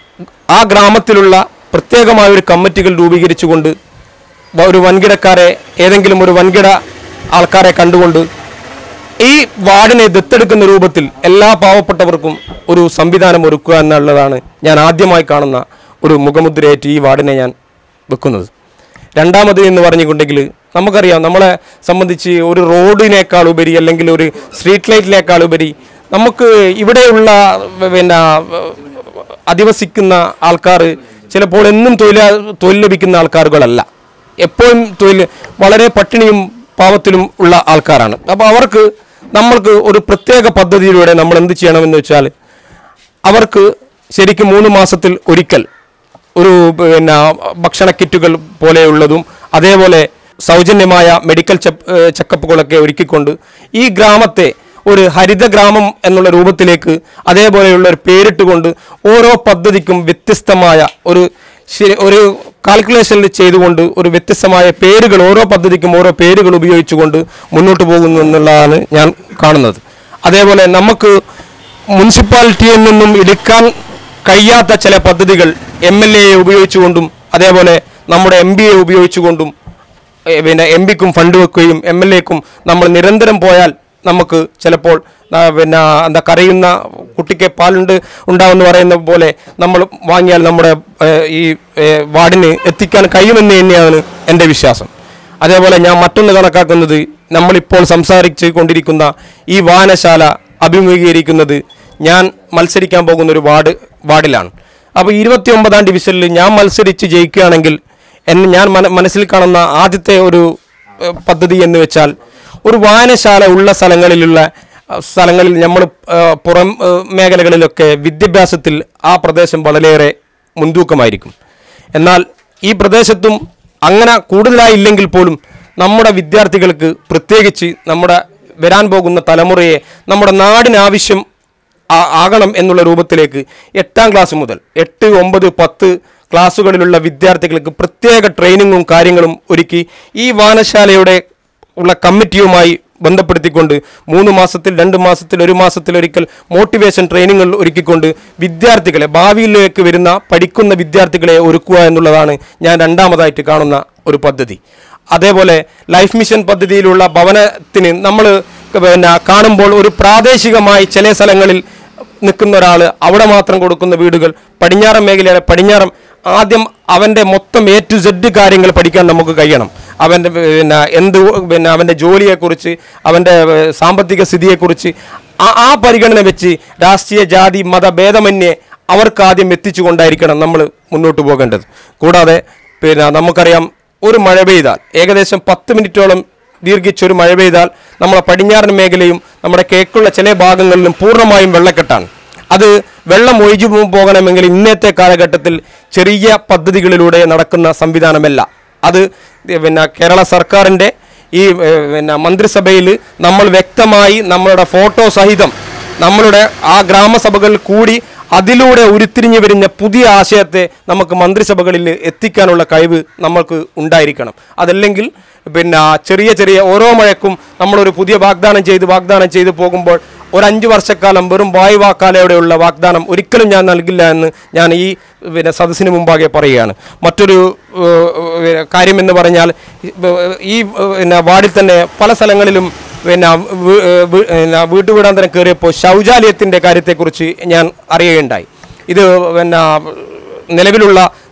S5: ആ ഗ്രാമത്തിലുള്ള പ്രത്യേകമായ ഒരു കമ്മിറ്റികൾ രൂപീകരിച്ചുകൊണ്ട് വ- ഒരു വൻകിടക്കാരെ ഏതെങ്കിലും ഒരു വൻകിട ആൾക്കാരെ കണ്ടുകൊണ്ട് ഈ വാർഡിനെ ദത്തെടുക്കുന്ന രൂപത്തിൽ എല്ലാ പാവപ്പെട്ടവർക്കും ഒരു സംവിധാനം ഒരുക്കുക എന്നുള്ളതാണ് ഞാൻ ആദ്യമായി കാണുന്ന ഒരു മുഖമുദ്രയായിട്ട് ഈ വാർഡിനെ ഞാൻ വെക്കുന്നത് രണ്ടാമത് എന്ന് പറഞ്ഞിട്ടുണ്ടെങ്കിൽ നമുക്കറിയാം നമ്മളെ സംബന്ധിച്ച് ഒരു റോഡിനേക്കാൾ ഉപരി അല്ലെങ്കിൽ ഒരു സ്ട്രീറ്റ് ലൈറ്റിനേക്കാൾ ഉപരി നമുക്ക് ഇവിടെയുള്ള പിന്നെ അധിവസിക്കുന്ന ആൾക്കാർ ചിലപ്പോൾ എന്നും തൊഴിൽ തൊഴിൽ ലഭിക്കുന്ന ആൾക്കാരുകളല്ല എപ്പോഴും തൊഴിൽ വളരെ പട്ടിണിയും പാവത്തിലും ഉള്ള ആൾക്കാരാണ് അപ്പോൾ അവർക്ക് നമ്മൾക്ക് ഒരു പ്രത്യേക പദ്ധതിയിലൂടെ നമ്മൾ എന്ത് ചെയ്യണമെന്ന് വെച്ചാൽ അവർക്ക് ശരിക്കും മൂന്ന് മാസത്തിൽ ഒരിക്കൽ ഒരു പിന്നെ ഭക്ഷണ കിറ്റുകൾ പോലെയുള്ളതും അതേപോലെ സൗജന്യമായ മെഡിക്കൽ ചെപ്പ് ഏഹ് ചെക്കപ്പുകളൊക്കെ ഒരുക്കിക്കൊണ്ട് ഈ ഗ്രാമത്തെ ഒരു ഹരിത ഗ്രാമം എന്നുള്ള രൂപത്തിലേക്ക് അതേപോലെയുള്ള ഒരു പേരിട്ടുകൊണ്ട് ഓരോ പദ്ധതിക്കും വ്യത്യസ്തമായ ഒരു ശരി- ഒരു കാൽക്കുലേഷനിൽ ചെയ്തുകൊണ്ട് ഒരു വ്യത്യസ്തമായ പേരുകൾ ഓരോ പദ്ധതിക്കും ഓരോ പേരുകൾ ഉപയോഗിച്ചുകൊണ്ട് മുന്നോട്ട് പോകുന്നു എന്നുള്ളതാണ് ഞാൻ കാണുന്നത് അതേപോലെ നമുക്ക് മുനിസിപ്പാലിറ്റിയിൽ നിന്നും എടുക്കാൻ കഴിയാത്ത ചില പദ്ധതികൾ എം എൽ എയെ ഉപയോഗിച്ചുകൊണ്ടും അതേപോലെ നമ്മുടെ എം ബിയെ ഉപയോഗിച്ചുകൊണ്ടും ഏ, പിന്നെ എം പിക്കും ഫണ്ട് വെക്കുകയും എം എൽ എക്കും നമ്മൾ നിരന്തരം പോയാൽ നമുക്ക് ചിലപ്പോൾ ആ, പിന്നെ എന്താ കരയുന്ന കുട്ടിക്ക് പാലുണ്ട് ഉണ്ടാവെന്ന് പറയുന്ന പോലെ നമ്മൾ വാങ്ങിയാൽ നമ്മുടെ ഏ, ഈ ഏ, വാർഡിന് എത്തിക്കാൻ കഴിയുമെന്ന് തന്നെയാണ് എൻ്റെ വിശ്വാസം അതേപോലെ ഞാൻ മറ്റൊന്ന് കണക്കാക്കുന്നത് നമ്മളിപ്പോൾ സംസാരിച്ച് കൊണ്ടിരിക്കുന്ന ഈ വായനശാല അഭിമുഖീകരിക്കുന്നത് ഞാൻ മത്സരിക്കാൻ പോകുന്ന ഒരു വാർഡ് വാർഡിലാണ് അപ്പോൾ ഇരുപത്തി ഒമ്പതാം ഡിവിഷനിൽ ഞാൻ മത്സരിച്ച് ജയിക്കുകയാണെങ്കിൽ എന്നെ ഞാൻ മന മനസ്സിൽ കാണുന്ന ആദ്യത്തെ ഒരു ഏഹ്, പദ്ധതി എന്ന് വെച്ചാൽ ഒരു വായനശാല ഉള്ള സ്ഥലങ്ങളിലുള്ള അഹ്, സ്ഥലങ്ങളിൽ നമ്മൾ ഏഹ്, പുറം ഏഹ്, മേഖലകളിലൊക്കെ വിദ്യാഭ്യാസത്തിൽ ആ പ്രദേശം വളരെയേറെ മുൻതൂക്കമായിരിക്കും എന്നാൽ ഈ പ്രദേശത്തും അങ്ങനെ കൂടുതലായി ഇല്ലെങ്കിൽ പോലും നമ്മുടെ വിദ്യാർത്ഥികൾക്ക് പ്രത്യേകിച്ച് നമ്മുടെ വരാൻ പോകുന്ന തലമുറയെ നമ്മുടെ നാടിനാവശ്യം ആ- ആകണം എന്നുള്ള രൂപത്തിലേക്ക് എട്ടാം ക്ലാസ് മുതൽ എട്ട് ഒമ്പത് പത്ത് ക്ലാസ്സുകളിലുള്ള വിദ്യാർത്ഥികൾക്ക് പ്രത്യേക ട്രെയിനിങ്ങും കാര്യങ്ങളും ഒരുക്കി ഈ വായനശാലയുടെ ഉള്ള കമ്മിറ്റിയുമായി ബന്ധപ്പെടുത്തിക്കൊണ്ട് മൂന്ന് മാസത്തിൽ രണ്ട് മാസത്തിൽ ഒരു മാസത്തിൽ ഒരിക്കൽ മോട്ടിവേഷൻ ട്രെയിനിങ്ങുകൾ ഒരുക്കിക്കൊണ്ട് വിദ്യാർത്ഥികളെ ഭാവിയിലേക്ക് വരുന്ന പഠിക്കുന്ന വിദ്യാർത്ഥികളെ ഒരുക്കുക എന്നുള്ളതാണ് ഞാൻ രണ്ടാമതായിട്ട് കാണുന്ന ഒരു പദ്ധതി അതേപോലെ ലൈഫ് മിഷൻ പദ്ധതിയിലുള്ള ഭവനത്തിന് നമ്മൾ പിന്നെ കാണുമ്പോൾ ഒരു പ്രാദേശികമായി ചില സ്ഥലങ്ങളിൽ നിൽക്കുന്ന ഒരാൾ അവിടെ മാത്രം കൊടുക്കുന്ന വീടുകൾ പടിഞ്ഞാറൻ മേഖലയുടെ പടിഞ്ഞാറൻ ആദ്യം അവൻ്റെ മൊത്തം എ ടു സെഡ് കാര്യങ്ങൾ പഠിക്കാൻ നമുക്ക് കഴിയണം അവൻ്റെ പിന്നെ എന്ത് പിന്നെ അവൻ്റെ ജോലിയെക്കുറിച്ച് അവൻ്റെ ഏഹ്, സാമ്പത്തിക സ്ഥിതിയെക്കുറിച്ച് ആ ആ പരിഗണന വെച്ച് രാഷ്ട്രീയ ജാതി മത ഭേദമന്യേ അവർക്ക് ആദ്യം എത്തിച്ചുകൊണ്ടായിരിക്കണം നമ്മൾ മുന്നോട്ട് പോകേണ്ടത് കൂടാതെ പിന്നെ നമുക്കറിയാം ഒരു മഴ പെയ്താൽ ഏകദേശം പത്ത് മിനിറ്റോളം ദീർഘിച്ചൊരു മഴ പെയ്താൽ നമ്മളെ പടിഞ്ഞാറൻ മേഖലയും നമ്മുടെ കിഴക്കുള്ള ചില ഭാഗങ്ങളിലും പൂർണ്ണമായും വെള്ളക്കെട്ടാണ് അത് വെള്ളം ഒഴിച്ചു പോ- പോകണമെങ്കിൽ ഇന്നത്തെ കാലഘട്ടത്തിൽ ചെറിയ പദ്ധതികളിലൂടെ നടക്കുന്ന സംവിധാനമല്ല അത് പിന്നെ കേരള സർക്കാരിൻ്റെ ഈ ഏഹ്, പിന്നെ മന്ത്രിസഭയിൽ നമ്മൾ വ്യക്തമായി നമ്മളുടെ ഫോട്ടോ സഹിതം നമ്മളുടെ ആ ഗ്രാമസഭകളിൽ കൂടി അതിലൂടെ ഉരുത്തിരിഞ്ഞു വരുന്ന പുതിയ ആശയത്തെ നമുക്ക് മന്ത്രിസഭകളിൽ എത്തിക്കാനുള്ള കഴിവ് നമ്മൾക്ക് ഉണ്ടായിരിക്കണം അതല്ലെങ്കിൽ പിന്നെ ചെറിയ ചെറിയ ഓരോ മഴക്കും നമ്മളൊരു പുതിയ വാഗ്ദാനം ചെയ്ത് വാഗ്ദാനം ചെയ്ത് പോകുമ്പോൾ ഒരു അഞ്ച് വർഷക്കാലം വെറും വായുവാക്കാലയോടെയുള്ള വാഗ്ദാനം ഒരിക്കലും ഞാൻ നൽകില്ല എന്ന് ഞാൻ ഈ പിന്നെ സദസ്സിന് മുമ്പാകെ പറയുകയാണ് മറ്റൊരു ഏഹ്, ഏഹ്, കാര്യമെന്ന് പറഞ്ഞാൽ ഈ ഏഹ്, പിന്നെ വാർഡിൽ തന്നെ പല സ്ഥലങ്ങളിലും പിന്നെ വീ- ഏഹ് വീ- പിന്നെ വീട്ടുവീടാന്തരം കയറിയപ്പോൾ ശൗചാലയത്തിൻ്റെ കാര്യത്തെക്കുറിച്ച് ഞാൻ അറിയുകയുണ്ടായി ഇത് പിന്നെ നിലവിലുള്ള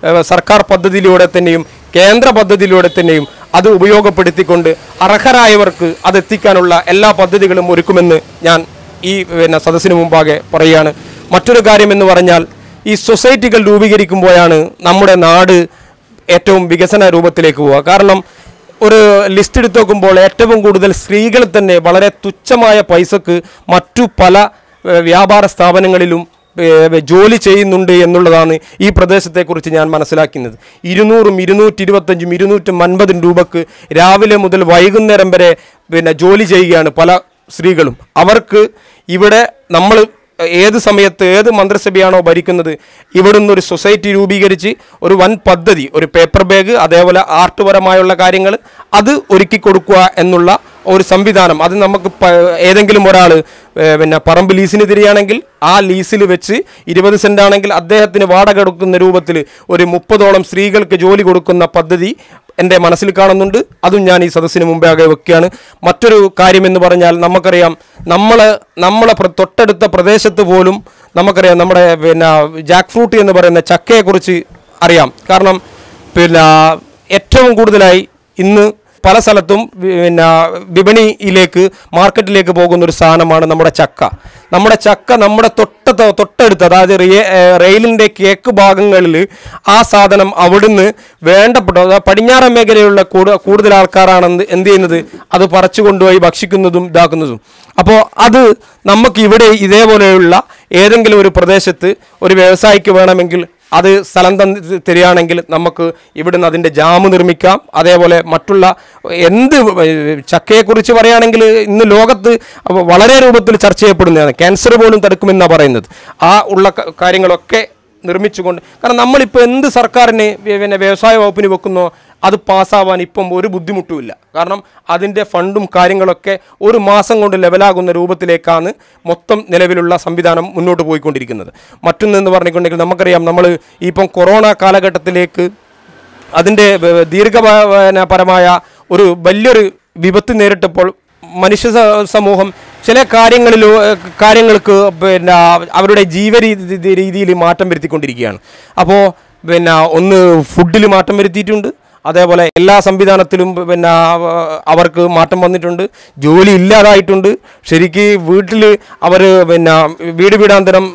S5: ഏഹ്, സർക്കാർ പദ്ധതിയിലൂടെ തന്നെയും കേന്ദ്ര പദ്ധതിയിലൂടെ തന്നെയും അത് ഉപയോഗപ്പെടുത്തിക്കൊണ്ട് അർഹരായവർക്ക് അത് എത്തിക്കാനുള്ള എല്ലാ പദ്ധതികളും ഒരുക്കുമെന്ന് ഞാൻ ഈ പിന്നെ സദസ്സിന് മുമ്പാകെ പറയുകയാണ് മറ്റൊരു കാര്യം എന്ന് പറഞ്ഞാൽ ഈ സൊസൈറ്റികൾ രൂപീകരിക്കുമ്പോഴാണ് നമ്മുടെ നാട് ഏറ്റവും വികസന രൂപത്തിലേക്ക് പോവുക കാരണം ഒരു ലിസ്റ്റ് എടുത്ത് നോക്കുമ്പോൾ ഏറ്റവും കൂടുതൽ സ്ത്രീകൾ തന്നെ വളരെ തുച്ഛമായ പൈസക്ക് മറ്റു പല ഏഹ്, വ്യാപാര സ്ഥാപനങ്ങളിലും ഏഹ്, ജോലി ചെയ്യുന്നുണ്ട് എന്നുള്ളതാണ് ഈ പ്രദേശത്തെക്കുറിച്ച് ഞാൻ മനസ്സിലാക്കുന്നത് ഇരുന്നൂറും ഇരുന്നൂറ്റി ഇരുപത്തഞ്ചും ഇരുന്നൂറ്റും അൻപതും രൂപക്ക് രാവിലെ മുതൽ വൈകുന്നേരം വരെ പിന്നെ ജോലി ചെയ്യുകയാണ് പല സ്ത്രീകളും അവർക്ക് ഇവിടെ നമ്മൾ ഏത് സമയത്ത് ഏത് മന്ത്രിസഭയാണോ ഭരിക്കുന്നത് ഇവിടുന്ന് ഒരു സൊസൈറ്റി രൂപീകരിച്ച് ഒരു വൻ പദ്ധതി ഒരു പേപ്പർ ബാഗ് അതേപോലെ ആർട്ട്പരമായുള്ള കാര്യങ്ങൾ അത് ഒരുക്കി കൊടുക്കുക എന്നുള്ള ഒരു സംവിധാനം അത് നമുക്ക് പ- ഏതെങ്കിലും ഒരാൾ പിന്നെ പറമ്പ് ലീസിന് തിരിയാണെങ്കിൽ ആ ലീസിൽ വെച്ച് ഇരുപത് സെന്റ് ആണെങ്കിൽ അദ്ദേഹത്തിന് വാടക കൊടുക്കുന്ന രൂപത്തിൽ ഒരു മുപ്പതോളം സ്ത്രീകൾക്ക് ജോലി കൊടുക്കുന്ന പദ്ധതി എൻ്റെ മനസ്സിൽ കാണുന്നുണ്ട് അതും ഞാൻ ഈ സദസ്സിന് മുമ്പാകെ വെക്കുകയാണ് മറ്റൊരു കാര്യമെന്ന് പറഞ്ഞാൽ നമുക്കറിയാം നമ്മൾ നമ്മളെ പ്ര- തൊട്ടടുത്ത പ്രദേശത്ത് പോലും നമുക്കറിയാം നമ്മുടെ പിന്നെ ജാക്ക് ഫ്രൂട്ട് എന്ന് പറയുന്ന ചക്കയെക്കുറിച്ച് അറിയാം കാരണം പിന്നെ ഏറ്റവും കൂടുതലായി ഇന്ന് പല സ്ഥലത്തും വി- പിന്നെ വിപണിയിലേക്ക് മാർക്കറ്റിലേക്ക് പോകുന്ന ഒരു സാധനമാണ് നമ്മുടെ ചക്ക നമ്മുടെ ചക്ക നമ്മുടെ തൊട്ട തൊട്ടടുത്ത് അതായത് റിയ- ഏ, റെയിലിൻ്റെ കേക്ക് ഭാഗങ്ങളിൽ ആ സാധനം അവിടുന്ന് വേണ്ടപ്പെട്ട അതായത് പടിഞ്ഞാറൻ മേഖലയിലുള്ള കൂടു- കൂടുതൽ ആൾക്കാരാണ് എന്ത് എന്ത് ചെയ്യുന്നത് അത് പറിച്ചു കൊണ്ടുപോയി ഭക്ഷിക്കുന്നതും ഇതാക്കുന്നതും അപ്പോൾ അത് നമുക്ക് ഇവിടെ ഇതേപോലെയുള്ള ഏതെങ്കിലും ഒരു പ്രദേശത്ത് ഒരു വ്യവസായിക്ക് വേണമെങ്കിൽ അത് സ്ഥലം തന്ന് തരികയാണെങ്കിൽ നമുക്ക് ഇവിടുന്ന് അതിൻ്റെ ജാമ് നിർമ്മിക്കാം അതേപോലെ മറ്റുള്ള എന്ത് ചക്കയെക്കുറിച്ച് പറയുകയാണെങ്കിൽ ഇന്ന് ലോകത്ത് വളരെ രൂപത്തിൽ ചർച്ച ചെയ്യപ്പെടുന്നതാണ് ക്യാൻസർ പോലും തടുക്കുമെന്നാണ് പറയുന്നത് ആ ഉള്ള ക- കാര്യങ്ങളൊക്കെ നിർമ്മിച്ചുകൊണ്ട് കാരണം നമ്മളിപ്പോൾ എന്ത് സർക്കാരിന് വി- പിന്നെ വ്യവസായ വകുപ്പിന് വെക്കുന്നോ അത് പാസ്സാവാൻ ഇപ്പം ഒരു ബുദ്ധിമുട്ടുമില്ല കാരണം അതിൻ്റെ ഫണ്ടും കാര്യങ്ങളൊക്കെ ഒരു മാസം കൊണ്ട് ലെവലാകുന്ന രൂപത്തിലേക്കാണ് മൊത്തം നിലവിലുള്ള സംവിധാനം മുന്നോട്ട് പോയിക്കൊണ്ടിരിക്കുന്നത് മറ്റൊന്നെന്ന് പറഞ്ഞിട്ടുണ്ടെങ്കിൽ നമുക്കറിയാം നമ്മൾ ഇപ്പം കൊറോണ കാലഘട്ടത്തിലേക്ക് അതിൻ്റെ വ- ദീർഘപരമായ ഒരു വലിയൊരു വിപത്ത് നേരിട്ടപ്പോൾ മനുഷ്യ സ- സമൂഹം ചില കാര്യങ്ങളിൽ കാര്യങ്ങൾക്ക് പിന്നെ അവരുടെ ജീവരീതി രീതിയിൽ മാറ്റം വരുത്തിക്കൊണ്ടിരിക്കുകയാണ് അപ്പോൾ പിന്നെ ഒന്ന് ഫുഡിൽ മാറ്റം വരുത്തിയിട്ടുണ്ട് അതേപോലെ എല്ലാ സംവിധാനത്തിലും പിന്നെ അവർക്ക് മാറ്റം വന്നിട്ടുണ്ട് ജോലി ഇല്ലാതായിട്ടുണ്ട് ശരിക്ക് വീട്ടിൽ അവർ പിന്നെ വീട് വീടാന്തരം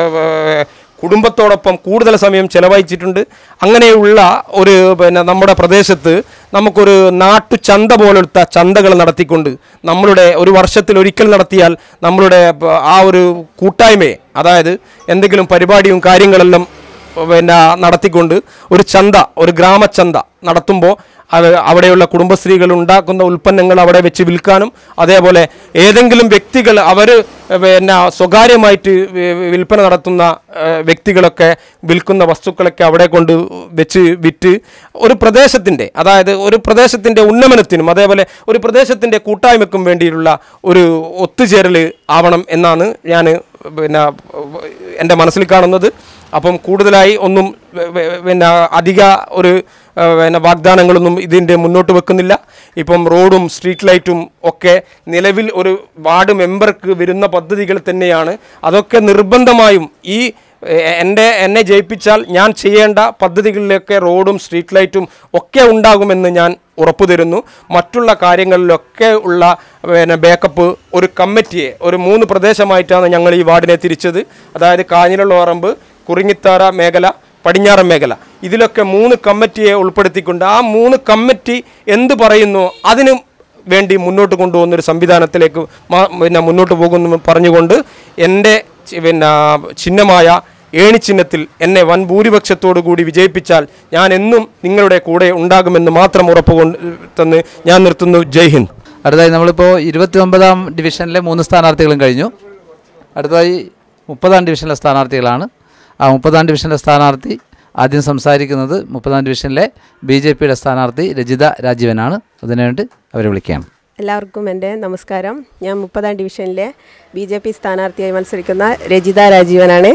S5: ഏർ, കുടുംബത്തോടൊപ്പം കൂടുതൽ സമയം ചെലവഴിച്ചിട്ടുണ്ട് അങ്ങനെയുള്ള ഒരു പിന്നെ നമ്മുടെ പ്രദേശത്ത് നമുക്കൊരു നാട്ടു ചന്ത പോലത്തെ ചന്തകൾ നടത്തിക്കൊണ്ട് നമ്മളുടെ ഒരു വർഷത്തിൽ ഒരിക്കൽ നടത്തിയാൽ നമ്മളുടെ പ- ആ ഒരു കൂട്ടായ്മയെ അതായത് എന്തെങ്കിലും പരിപാടിയും കാര്യങ്ങളെല്ലാം പിന്നെ നടത്തിക്കൊണ്ട് ഒരു ചന്ത ഒരു ഗ്രാമചന്ത നടത്തുമ്പോൾ അത് അവിടെയുള്ള കുടുംബശ്രീകൾ ഉണ്ടാക്കുന്ന ഉൽപ്പന്നങ്ങൾ അവിടെ വെച്ച് വിൽക്കാനും അതേപോലെ ഏതെങ്കിലും വ്യക്തികൾ അവർ പിന്നെ സ്വകാര്യമായിട്ട് വി- വിൽപ്പന നടത്തുന്ന ഏഹ്, വ്യക്തികളൊക്കെ വിൽക്കുന്ന വസ്തുക്കളൊക്കെ അവിടെ കൊണ്ട് വെച്ച് വിറ്റ് ഒരു പ്രദേശത്തിൻ്റെ അതായത് ഒരു പ്രദേശത്തിൻ്റെ ഉന്നമനത്തിനും അതേപോലെ ഒരു പ്രദേശത്തിൻ്റെ കൂട്ടായ്മയ്ക്കും വേണ്ടിയുള്ള ഒരു ഒത്തുചേരൽ ആവണം എന്നാണ് ഞാൻ പിന്നെ എൻ്റെ മനസ്സിൽ കാണുന്നത് അപ്പം കൂടുതലായി ഒന്നും വെ- വെ- പിന്നെ അധിക ഒരു ഏഹ്, പിന്നെ വാഗ്ദാനങ്ങളൊന്നും ഇതിൻ്റെ മുന്നോട്ട് വെക്കുന്നില്ല ഇപ്പം റോഡും സ്ട്രീറ്റ് ലൈറ്റും ഒക്കെ നിലവിൽ ഒരു വാർഡ് മെമ്പർക്ക് വരുന്ന പദ്ധതികൾ തന്നെയാണ് അതൊക്കെ നിർബന്ധമായും ഈ എ- എൻ്റെ എന്നെ ജയിപ്പിച്ചാൽ ഞാൻ ചെയ്യേണ്ട പദ്ധതികളിലൊക്കെ റോഡും സ്ട്രീറ്റ് ലൈറ്റും ഒക്കെ ഉണ്ടാകുമെന്ന് ഞാൻ ഉറപ്പു തരുന്നു മറ്റുള്ള കാര്യങ്ങളിലൊക്കെ ഉള്ള പിന്നെ ബാക്കപ്പ് ഒരു കമ്മിറ്റിയെ ഒരു മൂന്ന് പ്രദേശമായിട്ടാണ് ഞങ്ങൾ ഈ വാർഡിനെ തിരിച്ചത് അതായത് കാഞ്ഞിരളോറമ്പ് കുറിങ്ങിത്താറ മേഖല പടിഞ്ഞാറൻ മേഖല ഇതിലൊക്കെ മൂന്ന് കമ്മിറ്റിയെ ഉൾപ്പെടുത്തിക്കൊണ്ട് ആ മൂന്ന് കമ്മിറ്റി എന്ത് പറയുന്നു അതിന് വേണ്ടി മുന്നോട്ട് കൊണ്ടുപോകുന്ന ഒരു സംവിധാനത്തിലേക്ക് മാ- പിന്നെ മുന്നോട്ട് പോകുന്നു പറഞ്ഞുകൊണ്ട് എൻ്റെ ചി- പിന്നെ ചിഹ്നമായ ഏണി ചിഹ്നത്തിൽ എന്നെ വൻ ഭൂരിപക്ഷത്തോടു കൂടി വിജയിപ്പിച്ചാൽ ഞാൻ എന്നും നിങ്ങളുടെ കൂടെ ഉണ്ടാകുമെന്ന് മാത്രം ഉറപ്പ് കൊണ്ട് തന്ന് ഞാൻ നിർത്തുന്നു ജയ് ഹിന്ദ്
S1: അടുത്തതായി നമ്മളിപ്പോൾ ഇരുപത്തി ഒമ്പതാം ഡിവിഷനിലെ മൂന്ന് സ്ഥാനാർത്ഥികളും കഴിഞ്ഞു അടുത്തതായി മുപ്പതാം ഡിവിഷനിലെ സ്ഥാനാർത്ഥികളാണ് ആ മുപ്പതാം ഡിവിഷനിലെ സ്ഥാനാർത്ഥി ആദ്യം സംസാരിക്കുന്നത് മുപ്പതാം ഡിവിഷനിലെ ബി ജെ പിയുടെ സ്ഥാനാർത്ഥി രജിത രാജീവനാണ് അതിനുവേണ്ടി അവരെ വിളിക്കുകയാണ്
S6: എല്ലാവർക്കും എൻ്റെ നമസ്കാരം ഞാൻ മുപ്പതാം ഡിവിഷനിലെ ബി ജെ പി സ്ഥാനാർത്ഥിയായി മത്സരിക്കുന്ന രജിത രാജീവനാണ്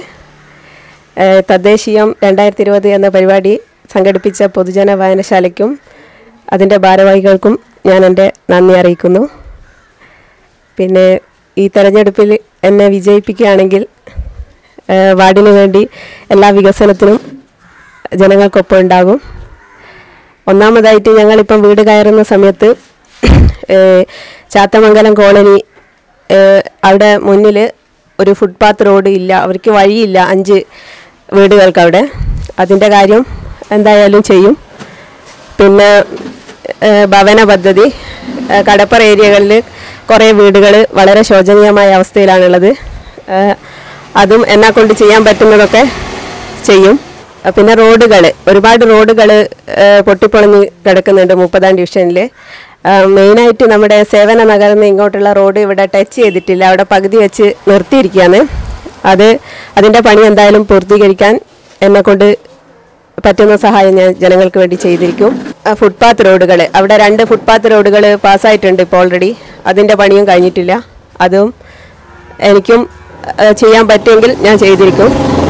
S6: ഏഹ് തദ്ദേശീയം രണ്ടായിരത്തി ഇരുപത് എന്ന പരിപാടി സംഘടിപ്പിച്ച പൊതുജന വായനശാലയ്ക്കും അതിൻ്റെ ഭാരവാഹികൾക്കും ഞാൻ എൻ്റെ നന്ദി അറിയിക്കുന്നു പിന്നെ ഈ തെരഞ്ഞെടുപ്പിൽ എന്നെ വിജയിപ്പിക്കുകയാണെങ്കിൽ ഏഹ് വാർഡിന് വേണ്ടി എല്ലാ വികസനത്തിനും ജനങ്ങൾക്കൊപ്പം ഉണ്ടാകും ഒന്നാമതായിട്ട് ഞങ്ങളിപ്പം വീട് കയറുന്ന സമയത്ത് ഏഹ്, ചാത്തമംഗലം കോളനി ഏഹ്, അവിടെ മുന്നിൽ ഒരു ഫുട്പാത്ത് റോഡ് ഇല്ല അവർക്ക് വഴിയില്ല അഞ്ച് വീടുകൾക്ക് അവിടെ അതിൻ്റെ കാര്യം എന്തായാലും ചെയ്യും പിന്നെ ഏഹ്, ഭവന പദ്ധതി ഏഹ്, കടപ്പുറ ഏരിയകളിൽ കുറേ വീടുകൾ വളരെ ശോചനീയമായ അവസ്ഥയിലാണുള്ളത് ഏഹ്, അതും എന്നെ കൊണ്ട് ചെയ്യാൻ പറ്റുന്നതൊക്കെ ചെയ്യും അഹ് പിന്നെ റോഡുകൾ ഒരുപാട് റോഡുകൾ പൊട്ടിപ്പൊളിഞ്ഞ് കിടക്കുന്നുണ്ട് മുപ്പതാം ഡിവിഷനിൽ മെയിനായിട്ട് നമ്മുടെ സേവന നഗറിൽ നിന്ന് ഇങ്ങോട്ടുള്ള റോഡ് ഇവിടെ ടച്ച് ചെയ്തിട്ടില്ല അവിടെ പകുതി വെച്ച് നിർത്തിയിരിക്കുകയാണ് അത് അതിൻ്റെ പണി എന്തായാലും പൂർത്തീകരിക്കാൻ എന്നെ കൊണ്ട് പറ്റുന്ന സഹായം ഞാൻ ജനങ്ങൾക്ക് വേണ്ടി ചെയ്തിരിക്കും ആ, ഫുട്പാത്ത് റോഡുകൾ അവിടെ രണ്ട് ഫുട്പാത്ത് റോഡുകൾ പാസ്സായിട്ടുണ്ട് ഇപ്പോൾ ഓൾറെഡി അതിൻ്റെ പണിയും കഴിഞ്ഞിട്ടില്ല അതും എനിക്കും ആ, ചെയ്യാൻ പറ്റുമെങ്കിൽ ഞാൻ ചെയ്തിരിക്കും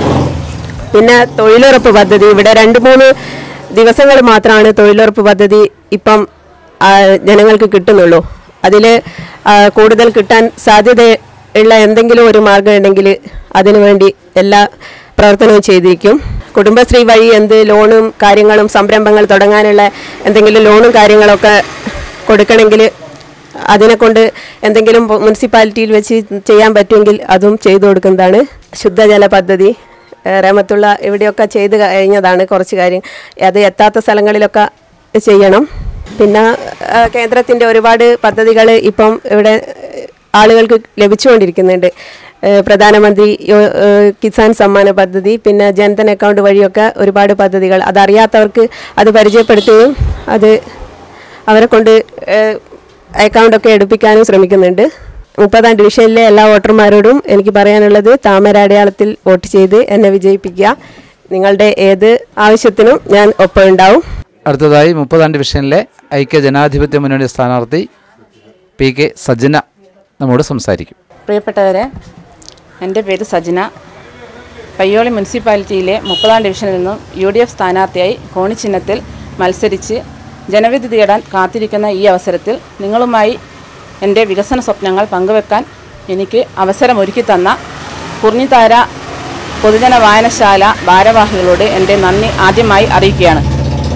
S6: പിന്നെ തൊഴിലുറപ്പ് പദ്ധതി ഇവിടെ രണ്ട് മൂന്ന് ദിവസങ്ങൾ മാത്രമാണ് തൊഴിലുറപ്പ് പദ്ധതി ഇപ്പം ആ, ജനങ്ങൾക്ക് കിട്ടുന്നുള്ളൂ അതിൽ കൂടുതൽ കിട്ടാൻ സാധ്യതയുള്ള എന്തെങ്കിലും ഒരു മാർഗം ഉണ്ടെങ്കിൽ അതിനുവേണ്ടി എല്ലാ പ്രവർത്തനവും ചെയ്തിരിക്കും കുടുംബശ്രീ വഴി എന്ത് ലോണും കാര്യങ്ങളും സംരംഭങ്ങൾ തുടങ്ങാനുള്ള എന്തെങ്കിലും ലോണും കാര്യങ്ങളൊക്കെ കൊടുക്കണമെങ്കിൽ അതിനെക്കൊണ്ട് എന്തെങ്കിലും മുനിസിപ്പാലിറ്റിയിൽ വെച്ച് ചെയ്യാൻ പറ്റുമെങ്കിൽ അതും ചെയ്തു കൊടുക്കുന്നതാണ് ശുദ്ധജല പദ്ധതി ഏഹ് റഹമത്തുള്ള ഇവിടെയൊക്കെ ചെയ്ത് കഴിഞ്ഞതാണ് കുറച്ച് കാര്യം അത് എത്താത്ത സ്ഥലങ്ങളിലൊക്കെ ചെയ്യണം പിന്നെ ഏഹ് കേന്ദ്രത്തിൻ്റെ ഒരുപാട് പദ്ധതികൾ ഇപ്പം ഇവിടെ ഏഹ് ആളുകൾക്ക് ലഭിച്ചുകൊണ്ടിരിക്കുന്നുണ്ട് ഏഹ് പ്രധാനമന്ത്രി യോ- ഏഹ് കിസാൻ സമ്മാന പദ്ധതി പിന്നെ ജൻധൻ അക്കൗണ്ട് വഴിയൊക്കെ ഒരുപാട് പദ്ധതികൾ അതറിയാത്തവർക്ക് അത് പരിചയപ്പെടുത്തുകയും അത് അവരെ കൊണ്ട് ഏഹ് അക്കൗണ്ടൊക്കെ എടുപ്പിക്കാനും ശ്രമിക്കുന്നുണ്ട് മുപ്പതാം ഡിവിഷനിലെ എല്ലാ വോട്ടർമാരോടും എനിക്ക് പറയാനുള്ളത് താമര അടയാളത്തിൽ വോട്ട് ചെയ്ത് എന്നെ വിജയിപ്പിക്കുക നിങ്ങളുടെ ഏത് ആവശ്യത്തിനും ഞാൻ ഒപ്പം ഉണ്ടാവും
S1: അടുത്തതായി മുപ്പതാം ഡിവിഷനിലെ ഐക്യ ജനാധിപത്യ മുന്നണി സ്ഥാനാർത്ഥി പി കെ സജ്ജന നമ്മോട് സംസാരിക്കും
S7: പ്രിയപ്പെട്ടവരെ എൻ്റെ പേര് സജ്ന പയ്യോളി മുനിസിപ്പാലിറ്റിയിലെ മുപ്പതാം ഡിവിഷനിൽ നിന്നും യു ഡി എഫ് സ്ഥാനാർത്ഥിയായി കോണിച്ചിഹ്നത്തിൽ മത്സരിച്ച് ജനവിധി തേടാൻ കാത്തിരിക്കുന്ന ഈ അവസരത്തിൽ നിങ്ങളുമായി എൻ്റെ വികസന സ്വപ്നങ്ങൾ പങ്കുവെക്കാൻ എനിക്ക് അവസരമൊരുക്കി തന്ന കുർണിത്താര പൊതുജന വായനശാല ഭാരവാഹികളോട് എൻ്റെ നന്ദി ആദ്യമായി അറിയിക്കുകയാണ്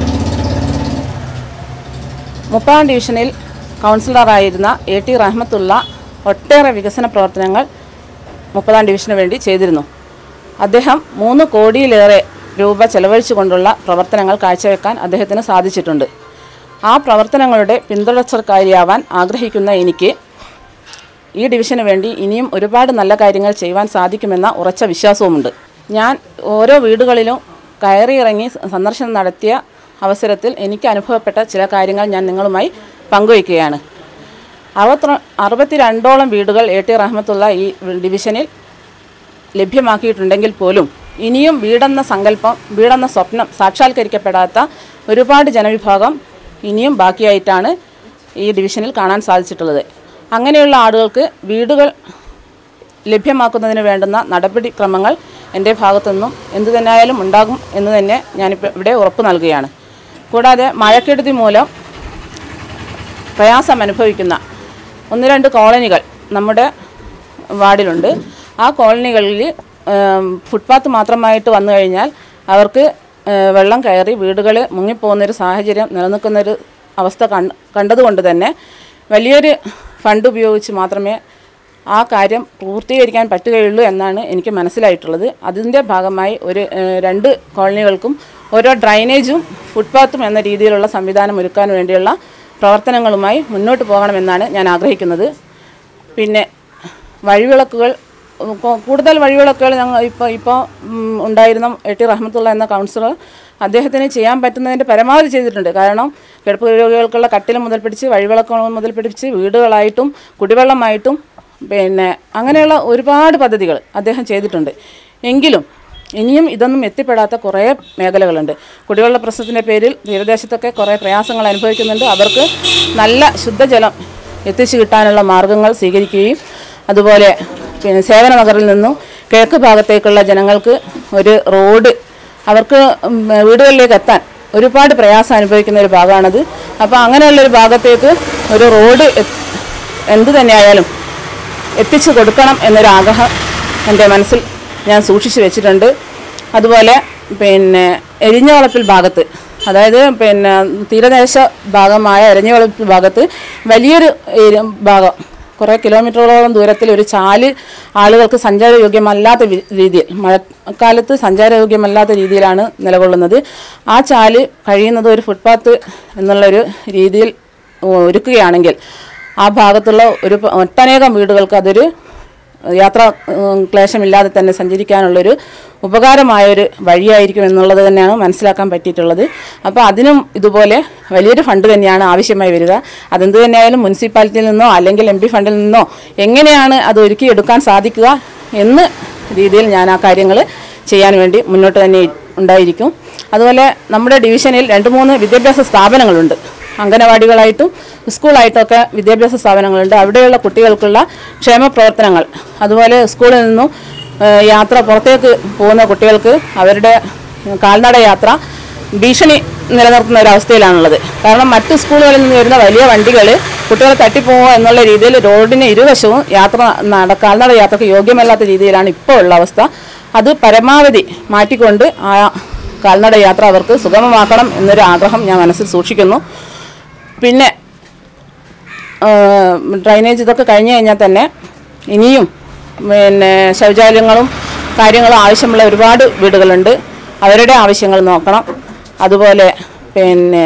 S7: മുപ്പതാം ഡിവിഷനിൽ കൗൺസിലറായിരുന്ന എ ടി റഹ്മത്തുള്ള ഒട്ടേറെ വികസന പ്രവർത്തനങ്ങൾ മുപ്പതാം ഡിവിഷന് വേണ്ടി ചെയ്തിരുന്നു അദ്ദേഹം മൂന്ന് കോടിയിലേറെ രൂപ ചെലവഴിച്ചുകൊണ്ടുള്ള പ്രവർത്തനങ്ങൾ കാഴ്ചവെക്കാൻ അദ്ദേഹത്തിന് സാധിച്ചിട്ടുണ്ട് ആ പ്രവർത്തനങ്ങളുടെ പിന്തുടർച്ചക്കാരിയാവാൻ ആഗ്രഹിക്കുന്ന എനിക്ക് ഈ ഡിവിഷന് വേണ്ടി ഇനിയും ഒരുപാട് നല്ല കാര്യങ്ങൾ ചെയ്യുവാൻ സാധിക്കുമെന്ന ഉറച്ച വിശ്വാസവുമുണ്ട് ഞാൻ ഓരോ വീടുകളിലും കയറിയിറങ്ങി സന്ദർശനം നടത്തിയ അവസരത്തിൽ എനിക്ക് അനുഭവപ്പെട്ട ചില കാര്യങ്ങൾ ഞാൻ നിങ്ങളുമായി പങ്കുവയ്ക്കുകയാണ് അറുപത്തി അറുപത്തിരണ്ടോളം വീടുകൾ എ ടി റഹ്മത്തുള്ള ഈ ഡിവിഷനിൽ ലഭ്യമാക്കിയിട്ടുണ്ടെങ്കിൽ പോലും ഇനിയും വീടെന്ന സങ്കല്പം വീടെന്ന സ്വപ്നം സാക്ഷാത്കരിക്കപ്പെടാത്ത ഒരുപാട് ജനവിഭാഗം ഇനിയും ബാക്കിയായിട്ടാണ് ഈ ഡിവിഷനിൽ കാണാൻ സാധിച്ചിട്ടുള്ളത് അങ്ങനെയുള്ള ആളുകൾക്ക് വീടുകൾ ലഭ്യമാക്കുന്നതിന് വേണ്ടുന്ന നടപടിക്രമങ്ങൾ എൻ്റെ ഭാഗത്തു നിന്നും എന്തു തന്നെയായാലും ഉണ്ടാകും എന്ന് തന്നെ ഞാനിപ്പോൾ ഇവിടെ ഉറപ്പ് നൽകുകയാണ് കൂടാതെ മഴക്കെടുതി മൂലം പ്രയാസം അനുഭവിക്കുന്ന ഒന്ന് രണ്ട് കോളനികൾ നമ്മുടെ വാർഡിലുണ്ട് ആ കോളനികളിൽ ഏം, ഫുട്പാത്ത് മാത്രമായിട്ട് വന്നു കഴിഞ്ഞാൽ അവർക്ക് ഏ, വെള്ളം കയറി വീടുകൾ മുങ്ങിപ്പോകുന്നൊരു സാഹചര്യം നിലനിൽക്കുന്നൊരു അവസ്ഥ കണ്ട് കണ്ടതുകൊണ്ട് തന്നെ വലിയൊരു ഫണ്ട് ഉപയോഗിച്ച് മാത്രമേ ആ കാര്യം പൂർത്തീകരിക്കാൻ പറ്റുകയുള്ളൂ എന്നാണ് എനിക്ക് മനസ്സിലായിട്ടുള്ളത് അതിൻ്റെ ഭാഗമായി ഒരു ഏഹ്, രണ്ട് കോളനികൾക്കും ഓരോ ഡ്രൈനേജും ഫുട്പാത്തും എന്ന രീതിയിലുള്ള സംവിധാനം ഒരുക്കാൻ വേണ്ടിയുള്ള പ്രവർത്തനങ്ങളുമായി മുന്നോട്ട് പോകണമെന്നാണ് ഞാൻ ആഗ്രഹിക്കുന്നത് പിന്നെ വഴിവിളക്കുകൾ ഉം, കൊ- കൂടുതൽ വഴിവിളക്കുകൾ ഞങ്ങൾ ഇപ്പോൾ ഇപ്പോൾ ഉം, ഉണ്ടായിരുന്ന എ ടി റഹ്മത്തുള്ള എന്ന കൗൺസിലർ അദ്ദേഹത്തിന് ചെയ്യാൻ പറ്റുന്നതിൻ്റെ പരമാവധി ചെയ്തിട്ടുണ്ട് കാരണം കിടപ്പ് രോഗികൾക്കുള്ള കട്ടിൽ മുതൽ പിടിച്ച് വഴിവിളക്കുകൾ മുതൽ പിടിച്ച് വീടുകളായിട്ടും കുടിവെള്ളമായിട്ടും പിന്നെ അങ്ങനെയുള്ള ഒരുപാട് പദ്ധതികൾ അദ്ദേഹം ചെയ്തിട്ടുണ്ട് എങ്കിലും ഇനിയും ഇതൊന്നും എത്തിപ്പെടാത്ത കുറേ മേഖലകളുണ്ട് കുടിവെള്ള പ്രശ്നത്തിൻ്റെ പേരിൽ തീരദേശത്തൊക്കെ കുറേ പ്രയാസങ്ങൾ അനുഭവിക്കുന്നുണ്ട് അവർക്ക് നല്ല ശുദ്ധജലം എത്തിച്ചു കിട്ടാനുള്ള മാർഗങ്ങൾ സ്വീകരിക്കുകയും അതുപോലെ പിന്നെ സേവന നഗറിൽ നിന്നും കിഴക്ക് ഭാഗത്തേക്കുള്ള ജനങ്ങൾക്ക് ഒരു റോഡ് അവർക്ക് ഉം, വീടുകളിലേക്ക് എത്താൻ ഒരുപാട് പ്രയാസം അനുഭവിക്കുന്ന ഒരു ഭാഗമാണത് അപ്പോൾ അങ്ങനെയുള്ളൊരു ഭാഗത്തേക്ക് ഒരു റോഡ് എ- എന്തു തന്നെയായാലും എത്തിച്ചു കൊടുക്കണം എന്നൊരു ആഗ്രഹം എൻ്റെ മനസ്സിൽ ഞാൻ സൂക്ഷിച്ചു വെച്ചിട്ടുണ്ട് അതുപോലെ പിന്നെ എരിഞ്ഞവളപ്പിൽ ഭാഗത്ത് അതായത് പിന്നെ തീരദേശ ഭാഗമായ എരഞ്ഞവളപ്പിൽ ഭാഗത്ത് വലിയൊരു ഏരിയ ഭാഗം കുറേ കിലോമീറ്ററുകളോളം ദൂരത്തിൽ ഒരു ചാല് ആളുകൾക്ക് സഞ്ചാരയോഗ്യമല്ലാത്ത വി- രീതിയിൽ മഴക്കാലത്ത് സഞ്ചാരയോഗ്യമല്ലാത്ത രീതിയിലാണ് നിലകൊള്ളുന്നത് ആ ചാല് കഴിയുന്നത് ഒരു ഫുട്പാത്ത് എന്നുള്ളൊരു രീതിയിൽ ഒരുക്കുകയാണെങ്കിൽ ആ ഭാഗത്തുള്ള ഒരു പ- ഒട്ടനേകം വീടുകൾക്ക് അതൊരു യാത്രാ ഉം, ക്ലേശമില്ലാതെ തന്നെ സഞ്ചരിക്കാനുള്ളൊരു ഉപകാരമായൊരു വഴിയായിരിക്കും എന്നുള്ളത് തന്നെയാണ് മനസ്സിലാക്കാൻ പറ്റിയിട്ടുള്ളത് അപ്പോൾ അതിനും ഇതുപോലെ വലിയൊരു ഫണ്ട് തന്നെയാണ് ആവശ്യമായി വരിക അതെന്ത് തന്നെയായാലും മുനിസിപ്പാലിറ്റിയിൽ നിന്നോ അല്ലെങ്കിൽ എം പി ഫണ്ടിൽ നിന്നോ എങ്ങനെയാണ് അത് ഒരുക്കിയെടുക്കാൻ സാധിക്കുക എന്ന് രീതിയിൽ ഞാൻ ആ കാര്യങ്ങൾ ചെയ്യാൻ വേണ്ടി മുന്നോട്ട് തന്നെ ഉണ്ടായിരിക്കും അതുപോലെ നമ്മുടെ ഡിവിഷനിൽ രണ്ട് മൂന്ന് വിദ്യാഭ്യാസ സ്ഥാപനങ്ങളുണ്ട് അംഗനവാടികളായിട്ടും സ്കൂളായിട്ടൊക്കെ വിദ്യാഭ്യാസ സ്ഥാപനങ്ങളുണ്ട് അവിടെയുള്ള കുട്ടികൾക്കുള്ള ക്ഷേമ പ്രവർത്തനങ്ങൾ അതുപോലെ സ്കൂളിൽ നിന്നും ഏഹ്, യാത്ര പുറത്തേക്ക് പോകുന്ന കുട്ടികൾക്ക് അവരുടെ കാൽനട യാത്ര ഭീഷണി നിലനിർത്തുന്ന ഒരു അവസ്ഥയിലാണുള്ളത് കാരണം മറ്റ് സ്കൂളുകളിൽ നിന്ന് വരുന്ന വലിയ വണ്ടികൾ കുട്ടികളെ തട്ടിപ്പോകുക എന്നുള്ള രീതിയിൽ റോഡിന് ഇരുവശവും യാത്ര നട കാൽനട യാത്രയ്ക്ക് യോഗ്യമല്ലാത്ത രീതിയിലാണ് ഇപ്പോൾ ഉള്ള അവസ്ഥ അത് പരമാവധി മാറ്റിക്കൊണ്ട് ആ കാൽനട യാത്ര അവർക്ക് സുഗമമാക്കണം എന്നൊരു ആഗ്രഹം ഞാൻ മനസ്സിൽ സൂക്ഷിക്കുന്നു പിന്നെ ഡ്രൈനേജ് ഇതൊക്കെ കഴിഞ്ഞ് കഴിഞ്ഞാൽ തന്നെ ഇനിയും പിന്നെ ശൗചാലയങ്ങളും കാര്യങ്ങളും ആവശ്യമുള്ള ഒരുപാട് വീടുകളുണ്ട് അവരുടെ ആവശ്യങ്ങൾ നോക്കണം അതുപോലെ പിന്നെ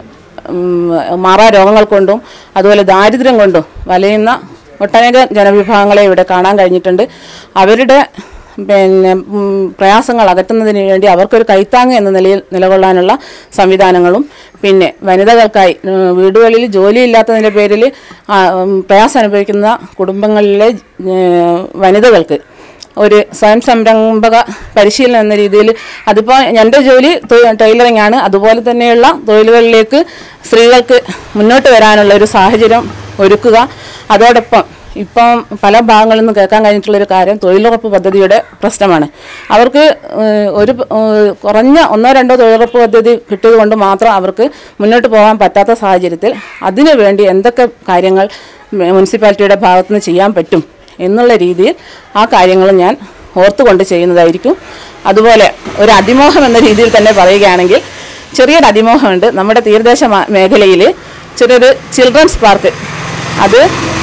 S7: ഉം, മാറാ രോഗങ്ങൾ കൊണ്ടും അതുപോലെ ദാരിദ്ര്യം കൊണ്ടും വലയുന്ന ഒട്ടനേകം ജനവിഭാഗങ്ങളെ ഇവിടെ കാണാൻ കഴിഞ്ഞിട്ടുണ്ട് അവരുടെ പിന്നെ ഉം, പ്രയാസങ്ങൾ അകറ്റുന്നതിന് വേണ്ടി അവർക്കൊരു കൈത്താങ്ങ് എന്ന നിലയിൽ നിലകൊള്ളാനുള്ള സംവിധാനങ്ങളും പിന്നെ വനിതകൾക്കായി ഉം, വീടുകളിൽ ജോലിയില്ലാത്തതിൻ്റെ പേരിൽ ആ, ഉം, പ്രയാസം അനുഭവിക്കുന്ന കുടുംബങ്ങളിലെ ഏർ, വനിതകൾക്ക് ഒരു സ്വയം സംരംഭക പരിശീലനം എന്ന രീതിയിൽ അതിപ്പോൾ എൻ്റെ ജോലി തൊ- ടൈലറിംഗ് ആണ് അതുപോലെ തന്നെയുള്ള തൊഴിലുകളിലേക്ക് സ്ത്രീകൾക്ക് മുന്നോട്ട് വരാനുള്ള ഒരു സാഹചര്യം ഒരുക്കുക അതോടൊപ്പം ഇപ്പം പല ഭാഗങ്ങളിൽ നിന്ന് കേൾക്കാൻ കഴിഞ്ഞിട്ടുള്ളൊരു കാര്യം തൊഴിലുറപ്പ് പദ്ധതിയുടെ പ്രശ്നമാണ് അവർക്ക് ഏഹ്, ഒരു ഏഹ്, കുറഞ്ഞ ഒന്നോ രണ്ടോ തൊഴിലുറപ്പ് പദ്ധതി കിട്ടിയത് കൊണ്ട് മാത്രം അവർക്ക് മുന്നോട്ട് പോകാൻ പറ്റാത്ത സാഹചര്യത്തിൽ അതിനു വേണ്ടി എന്തൊക്കെ കാര്യങ്ങൾ മുനിസിപ്പാലിറ്റിയുടെ ഭാഗത്തുനിന്ന് ചെയ്യാൻ പറ്റും എന്നുള്ള രീതിയിൽ ആ കാര്യങ്ങൾ ഞാൻ ഓർത്തുകൊണ്ട് ചെയ്യുന്നതായിരിക്കും അതുപോലെ ഒരു അതിമോഹം എന്ന രീതിയിൽ തന്നെ പറയുകയാണെങ്കിൽ ചെറിയൊരു അതിമോഹമുണ്ട് നമ്മുടെ തീരദേശ മ- മേഖലയിൽ ചെറിയൊരു ചിൽഡ്രൻസ് പാർക്ക് അത്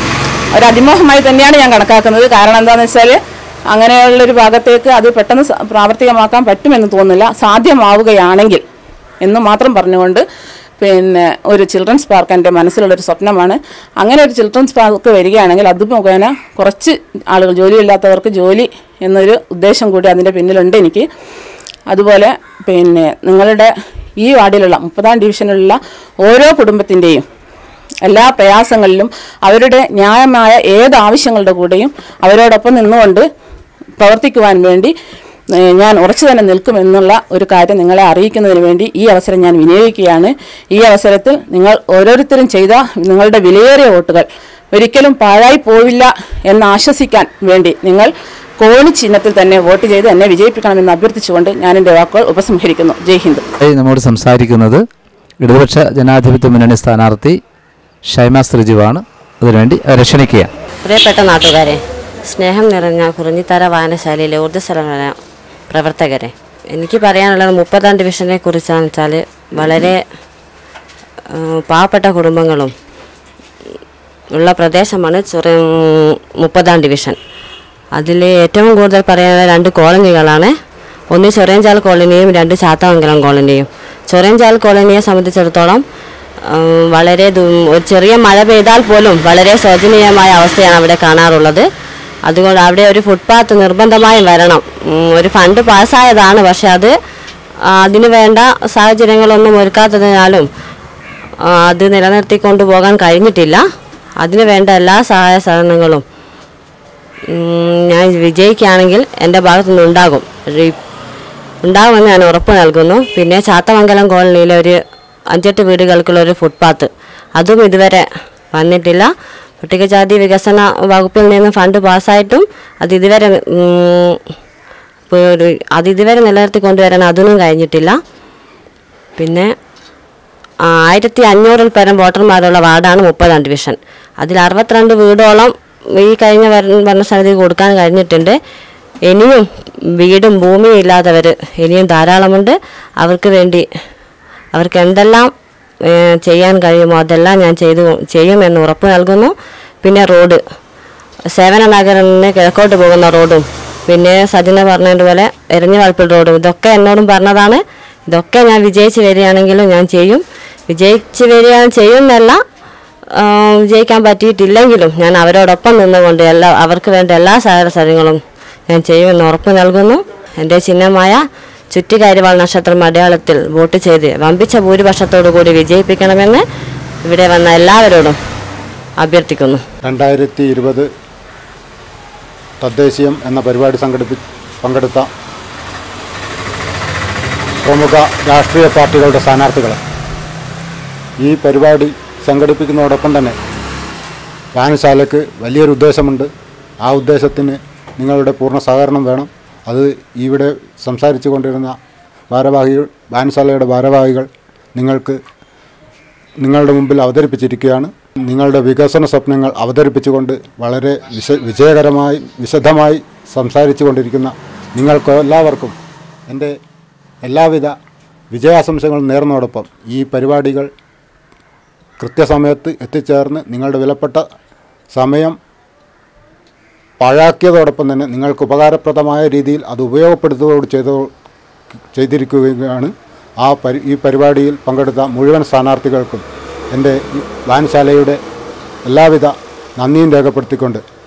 S7: ഒരു അതിമോഹമായി തന്നെയാണ് ഞാൻ കണക്കാക്കുന്നത് കാരണം എന്താണെന്ന് വെച്ചാൽ അങ്ങനെയുള്ളൊരു ഭാഗത്തേക്ക് അത് പെട്ടെന്ന് സ- പ്രാവർത്തികമാക്കാൻ പറ്റുമെന്ന് തോന്നുന്നില്ല സാധ്യമാവുകയാണെങ്കിൽ എന്ന് മാത്രം പറഞ്ഞുകൊണ്ട് പിന്നെ ഒരു ചിൽഡ്രൻസ് പാർക്ക് എൻ്റെ മനസ്സിലുള്ളൊരു സ്വപ്നമാണ് അങ്ങനെ ഒരു ചിൽഡ്രൻസ് പാർക്ക് വരികയാണെങ്കിൽ അത് മുഖേന കുറച്ച് ആളുകൾ ജോലിയില്ലാത്തവർക്ക് ജോലി എന്നൊരു ഉദ്ദേശം കൂടി അതിൻ്റെ പിന്നിലുണ്ട് എനിക്ക് അതുപോലെ പിന്നെ നിങ്ങളുടെ ഈ വാർഡിലുള്ള മുപ്പതാം ഡിവിഷനിലുള്ള ഓരോ കുടുംബത്തിൻ്റെയും എല്ലാ പ്രയാസങ്ങളിലും അവരുടെ ന്യായമായ ഏത് ആവശ്യങ്ങളുടെ കൂടെയും അവരോടൊപ്പം നിന്നുകൊണ്ട് പ്രവർത്തിക്കുവാൻ വേണ്ടി ഏഹ്, ഞാൻ ഉറച്ചു തന്നെ നിൽക്കുമെന്നുള്ള ഒരു കാര്യം നിങ്ങളെ അറിയിക്കുന്നതിന് വേണ്ടി ഈ അവസരം ഞാൻ വിനിയോഗിക്കുകയാണ് ഈ അവസരത്തിൽ നിങ്ങൾ ഓരോരുത്തരും ചെയ്ത നിങ്ങളുടെ വിലയേറിയ വോട്ടുകൾ ഒരിക്കലും പാഴായി പോവില്ല എന്ന് ആശ്വസിക്കാൻ വേണ്ടി നിങ്ങൾ കോണി ചിഹ്നത്തിൽ തന്നെ വോട്ട് ചെയ്ത് എന്നെ വിജയിപ്പിക്കണമെന്ന് അഭ്യർത്ഥിച്ചുകൊണ്ട് ഞാൻ എൻ്റെ വാക്കുകൾ ഉപസംഹരിക്കുന്നു ജയ് ഹിന്ദ്
S1: ആയി നമ്മോട് സംസാരിക്കുന്നത് ഇടതുപക്ഷ ജനാധിപത്യ മുന്നണി സ്ഥാനാർത്ഥി ഷൈമ ശ്രീജുവാണ് അതിനുവേണ്ടി അവരെ ക്ഷണിക്കുകയാണ്
S8: പ്രിയപ്പെട്ട നാട്ടുകാരെ സ്നേഹം നിറഞ്ഞ കുറിഞ്ഞിത്തറ വായനശാലയിലെ ഊർജ്ജസ്വലമായ പ്രവർത്തകരെ എനിക്ക് പറയാനുള്ളത് മുപ്പതാം ഡിവിഷനെ കുറിച്ചാണെന്ന് വെച്ചാൽ വളരെ ആ, പാവപ്പെട്ട കുടുംബങ്ങളും ഉള്ള പ്രദേശമാണ് ചെറിയ മുപ്പതാം ഡിവിഷൻ അതിൽ ഏറ്റവും കൂടുതൽ പറയാനുള്ള രണ്ട് കോളനികളാണ് ഒന്ന് ചൊറിയഞ്ചാൽ കോളനിയും രണ്ട് ചാത്തമംഗലം കോളനിയും ചൊറിയഞ്ചാൽ കോളനിയെ സംബന്ധിച്ചിടത്തോളം ആ, വളരെ ദൂ- ഒരു ചെറിയ മഴ പെയ്താൽ പോലും വളരെ ശോചനീയമായ അവസ്ഥയാണ് അവിടെ കാണാറുള്ളത് അതുകൊണ്ട് അവിടെ ഒരു ഫുട്പാത്ത് നിർബന്ധമായും വരണം ഉം, ഒരു ഫണ്ട് പാസ്സായതാണ് പക്ഷെ അത് ആ, അതിന് വേണ്ട സാഹചര്യങ്ങളൊന്നും ഒരുക്കാത്തതിനാലും ആ, അത് നിലനിർത്തിക്കൊണ്ടു പോകാൻ കഴിഞ്ഞിട്ടില്ല അതിന് വേണ്ട എല്ലാ സഹായ സഹകരണങ്ങളും ഉം, ഞാൻ വിജയിക്കുകയാണെങ്കിൽ എൻ്റെ ഭാഗത്തുനിന്ന് ഉണ്ടാകും ഒരു ഉണ്ടാകുമെന്ന് ഞാൻ ഉറപ്പ് നൽകുന്നു പിന്നെ ചാത്തമംഗലം കോളനിയിലെ ഒരു അഞ്ചെട്ട് വീടുകൾക്കുള്ള ഒരു ഫുട്പാത്ത് അതും ഇതുവരെ വന്നിട്ടില്ല പട്ടികജാതി വികസന വകുപ്പിൽ നിന്ന് ഫണ്ട് പാസ്സായിട്ടും അത് ഇതുവരെ ഉം, ഇപ്പൊ ഒരു അത് ഇതുവരെ നിലനിർത്തി കൊണ്ടുവരാൻ അതിനും കഴിഞ്ഞിട്ടില്ല പിന്നെ ആ, ആയിരത്തി അഞ്ഞൂറിൽ പരം വോട്ടർമാരുള്ള വാർഡാണ് മുപ്പതാം ഡിവിഷൻ അതിൽ അറുപത്തിരണ്ട് വീടോളം ഈ കഴിഞ്ഞ ഭരണ- ഭരണസമിതി കൊടുക്കാൻ കഴിഞ്ഞിട്ടുണ്ട് ഇനിയും വീടും ഭൂമിയും ഇല്ലാത്തവർ ഇനിയും ധാരാളമുണ്ട് അവർക്ക് വേണ്ടി അവർക്ക് എന്തെല്ലാം ഏഹ്, ചെയ്യാൻ കഴിയുമോ അതെല്ലാം ഞാൻ ചെയ്തു ചെയ്യുമെന്ന് ഉറപ്പ് നൽകുന്നു പിന്നെ റോഡ് സേവന നഗരം നിന്ന് കിഴക്കോട്ട് പോകുന്ന റോഡും പിന്നെ സജിന പറഞ്ഞതുപോലെ എരഞ്ഞുവളപ്പിൽ റോഡും ഇതൊക്കെ എന്നോടും പറഞ്ഞതാണ് ഇതൊക്കെ ഞാൻ വിജയിച്ച് വരികയാണെങ്കിലും ഞാൻ ചെയ്യും വിജയിച്ച് വരിക ചെയ്യുന്നല്ല ആ, വിജയിക്കാൻ പറ്റിയിട്ടില്ലെങ്കിലും ഞാൻ അവരോടൊപ്പം നിന്നുകൊണ്ട് എല്ലാ അവർക്ക് വേണ്ട എല്ലാ സഹായ സഹായങ്ങളും ഞാൻ ചെയ്യുമെന്ന് ഉറപ്പ് നൽകുന്നു എൻ്റെ ചിഹ്നമായ ചുറ്റികാരിവാൾ നക്ഷത്രം അടയാളത്തിൽ വോട്ട് ചെയ്ത് വമ്പിച്ച ഭൂരിപക്ഷത്തോടു കൂടി വിജയിപ്പിക്കണമെന്ന് ഇവിടെ വന്ന എല്ലാവരോടും അഭ്യർത്ഥിക്കുന്നു
S9: രണ്ടായിരത്തി ഇരുപത് തദ്ദേശീയം എന്ന പരിപാടി സംഘടിപ്പി പങ്കെടുത്ത പ്രമുഖ രാഷ്ട്രീയ പാർട്ടികളുടെ സ്ഥാനാർത്ഥികൾ ഈ പരിപാടി സംഘടിപ്പിക്കുന്നതോടൊപ്പം തന്നെ വായനശാലയ്ക്ക് വലിയൊരു ഉദ്ദേശമുണ്ട് ആ ഉദ്ദേശത്തിന് നിങ്ങളുടെ പൂർണ്ണ സഹകരണം വേണം അത് ഇവിടെ സംസാരിച്ചു കൊണ്ടിരുന്ന ഭാരവാഹികൾ വായനശാലയുടെ ഭാരവാഹികൾ നിങ്ങൾക്ക് നിങ്ങളുടെ മുമ്പിൽ അവതരിപ്പിച്ചിരിക്കുകയാണ് നിങ്ങളുടെ വികസന സ്വപ്നങ്ങൾ അവതരിപ്പിച്ചുകൊണ്ട് വളരെ വിശ വിജയകരമായി വിശദമായി സംസാരിച്ചു കൊണ്ടിരിക്കുന്ന നിങ്ങൾക്ക് എല്ലാവർക്കും എൻ്റെ എല്ലാവിധ വിജയാശംസകളും നേർന്നതോടൊപ്പം ഈ പരിപാടികൾ കൃത്യസമയത്ത് എത്തിച്ചേർന്ന് നിങ്ങളുടെ വിലപ്പെട്ട സമയം പാഴാക്കിയതോടൊപ്പം തന്നെ നിങ്ങൾക്ക് ഉപകാരപ്രദമായ രീതിയിൽ അത് ഉപയോഗപ്പെടുത്തുകയോട് ചെയ്ത ചെയ്തിരിക്കുകയാണ് ആ പരി ഈ പരിപാടിയിൽ പങ്കെടുത്ത മുഴുവൻ സ്ഥാനാർത്ഥികൾക്കും എൻ്റെ ഈ വായനശാലയുടെ എല്ലാവിധ നന്ദിയും രേഖപ്പെടുത്തിക്കൊണ്ട്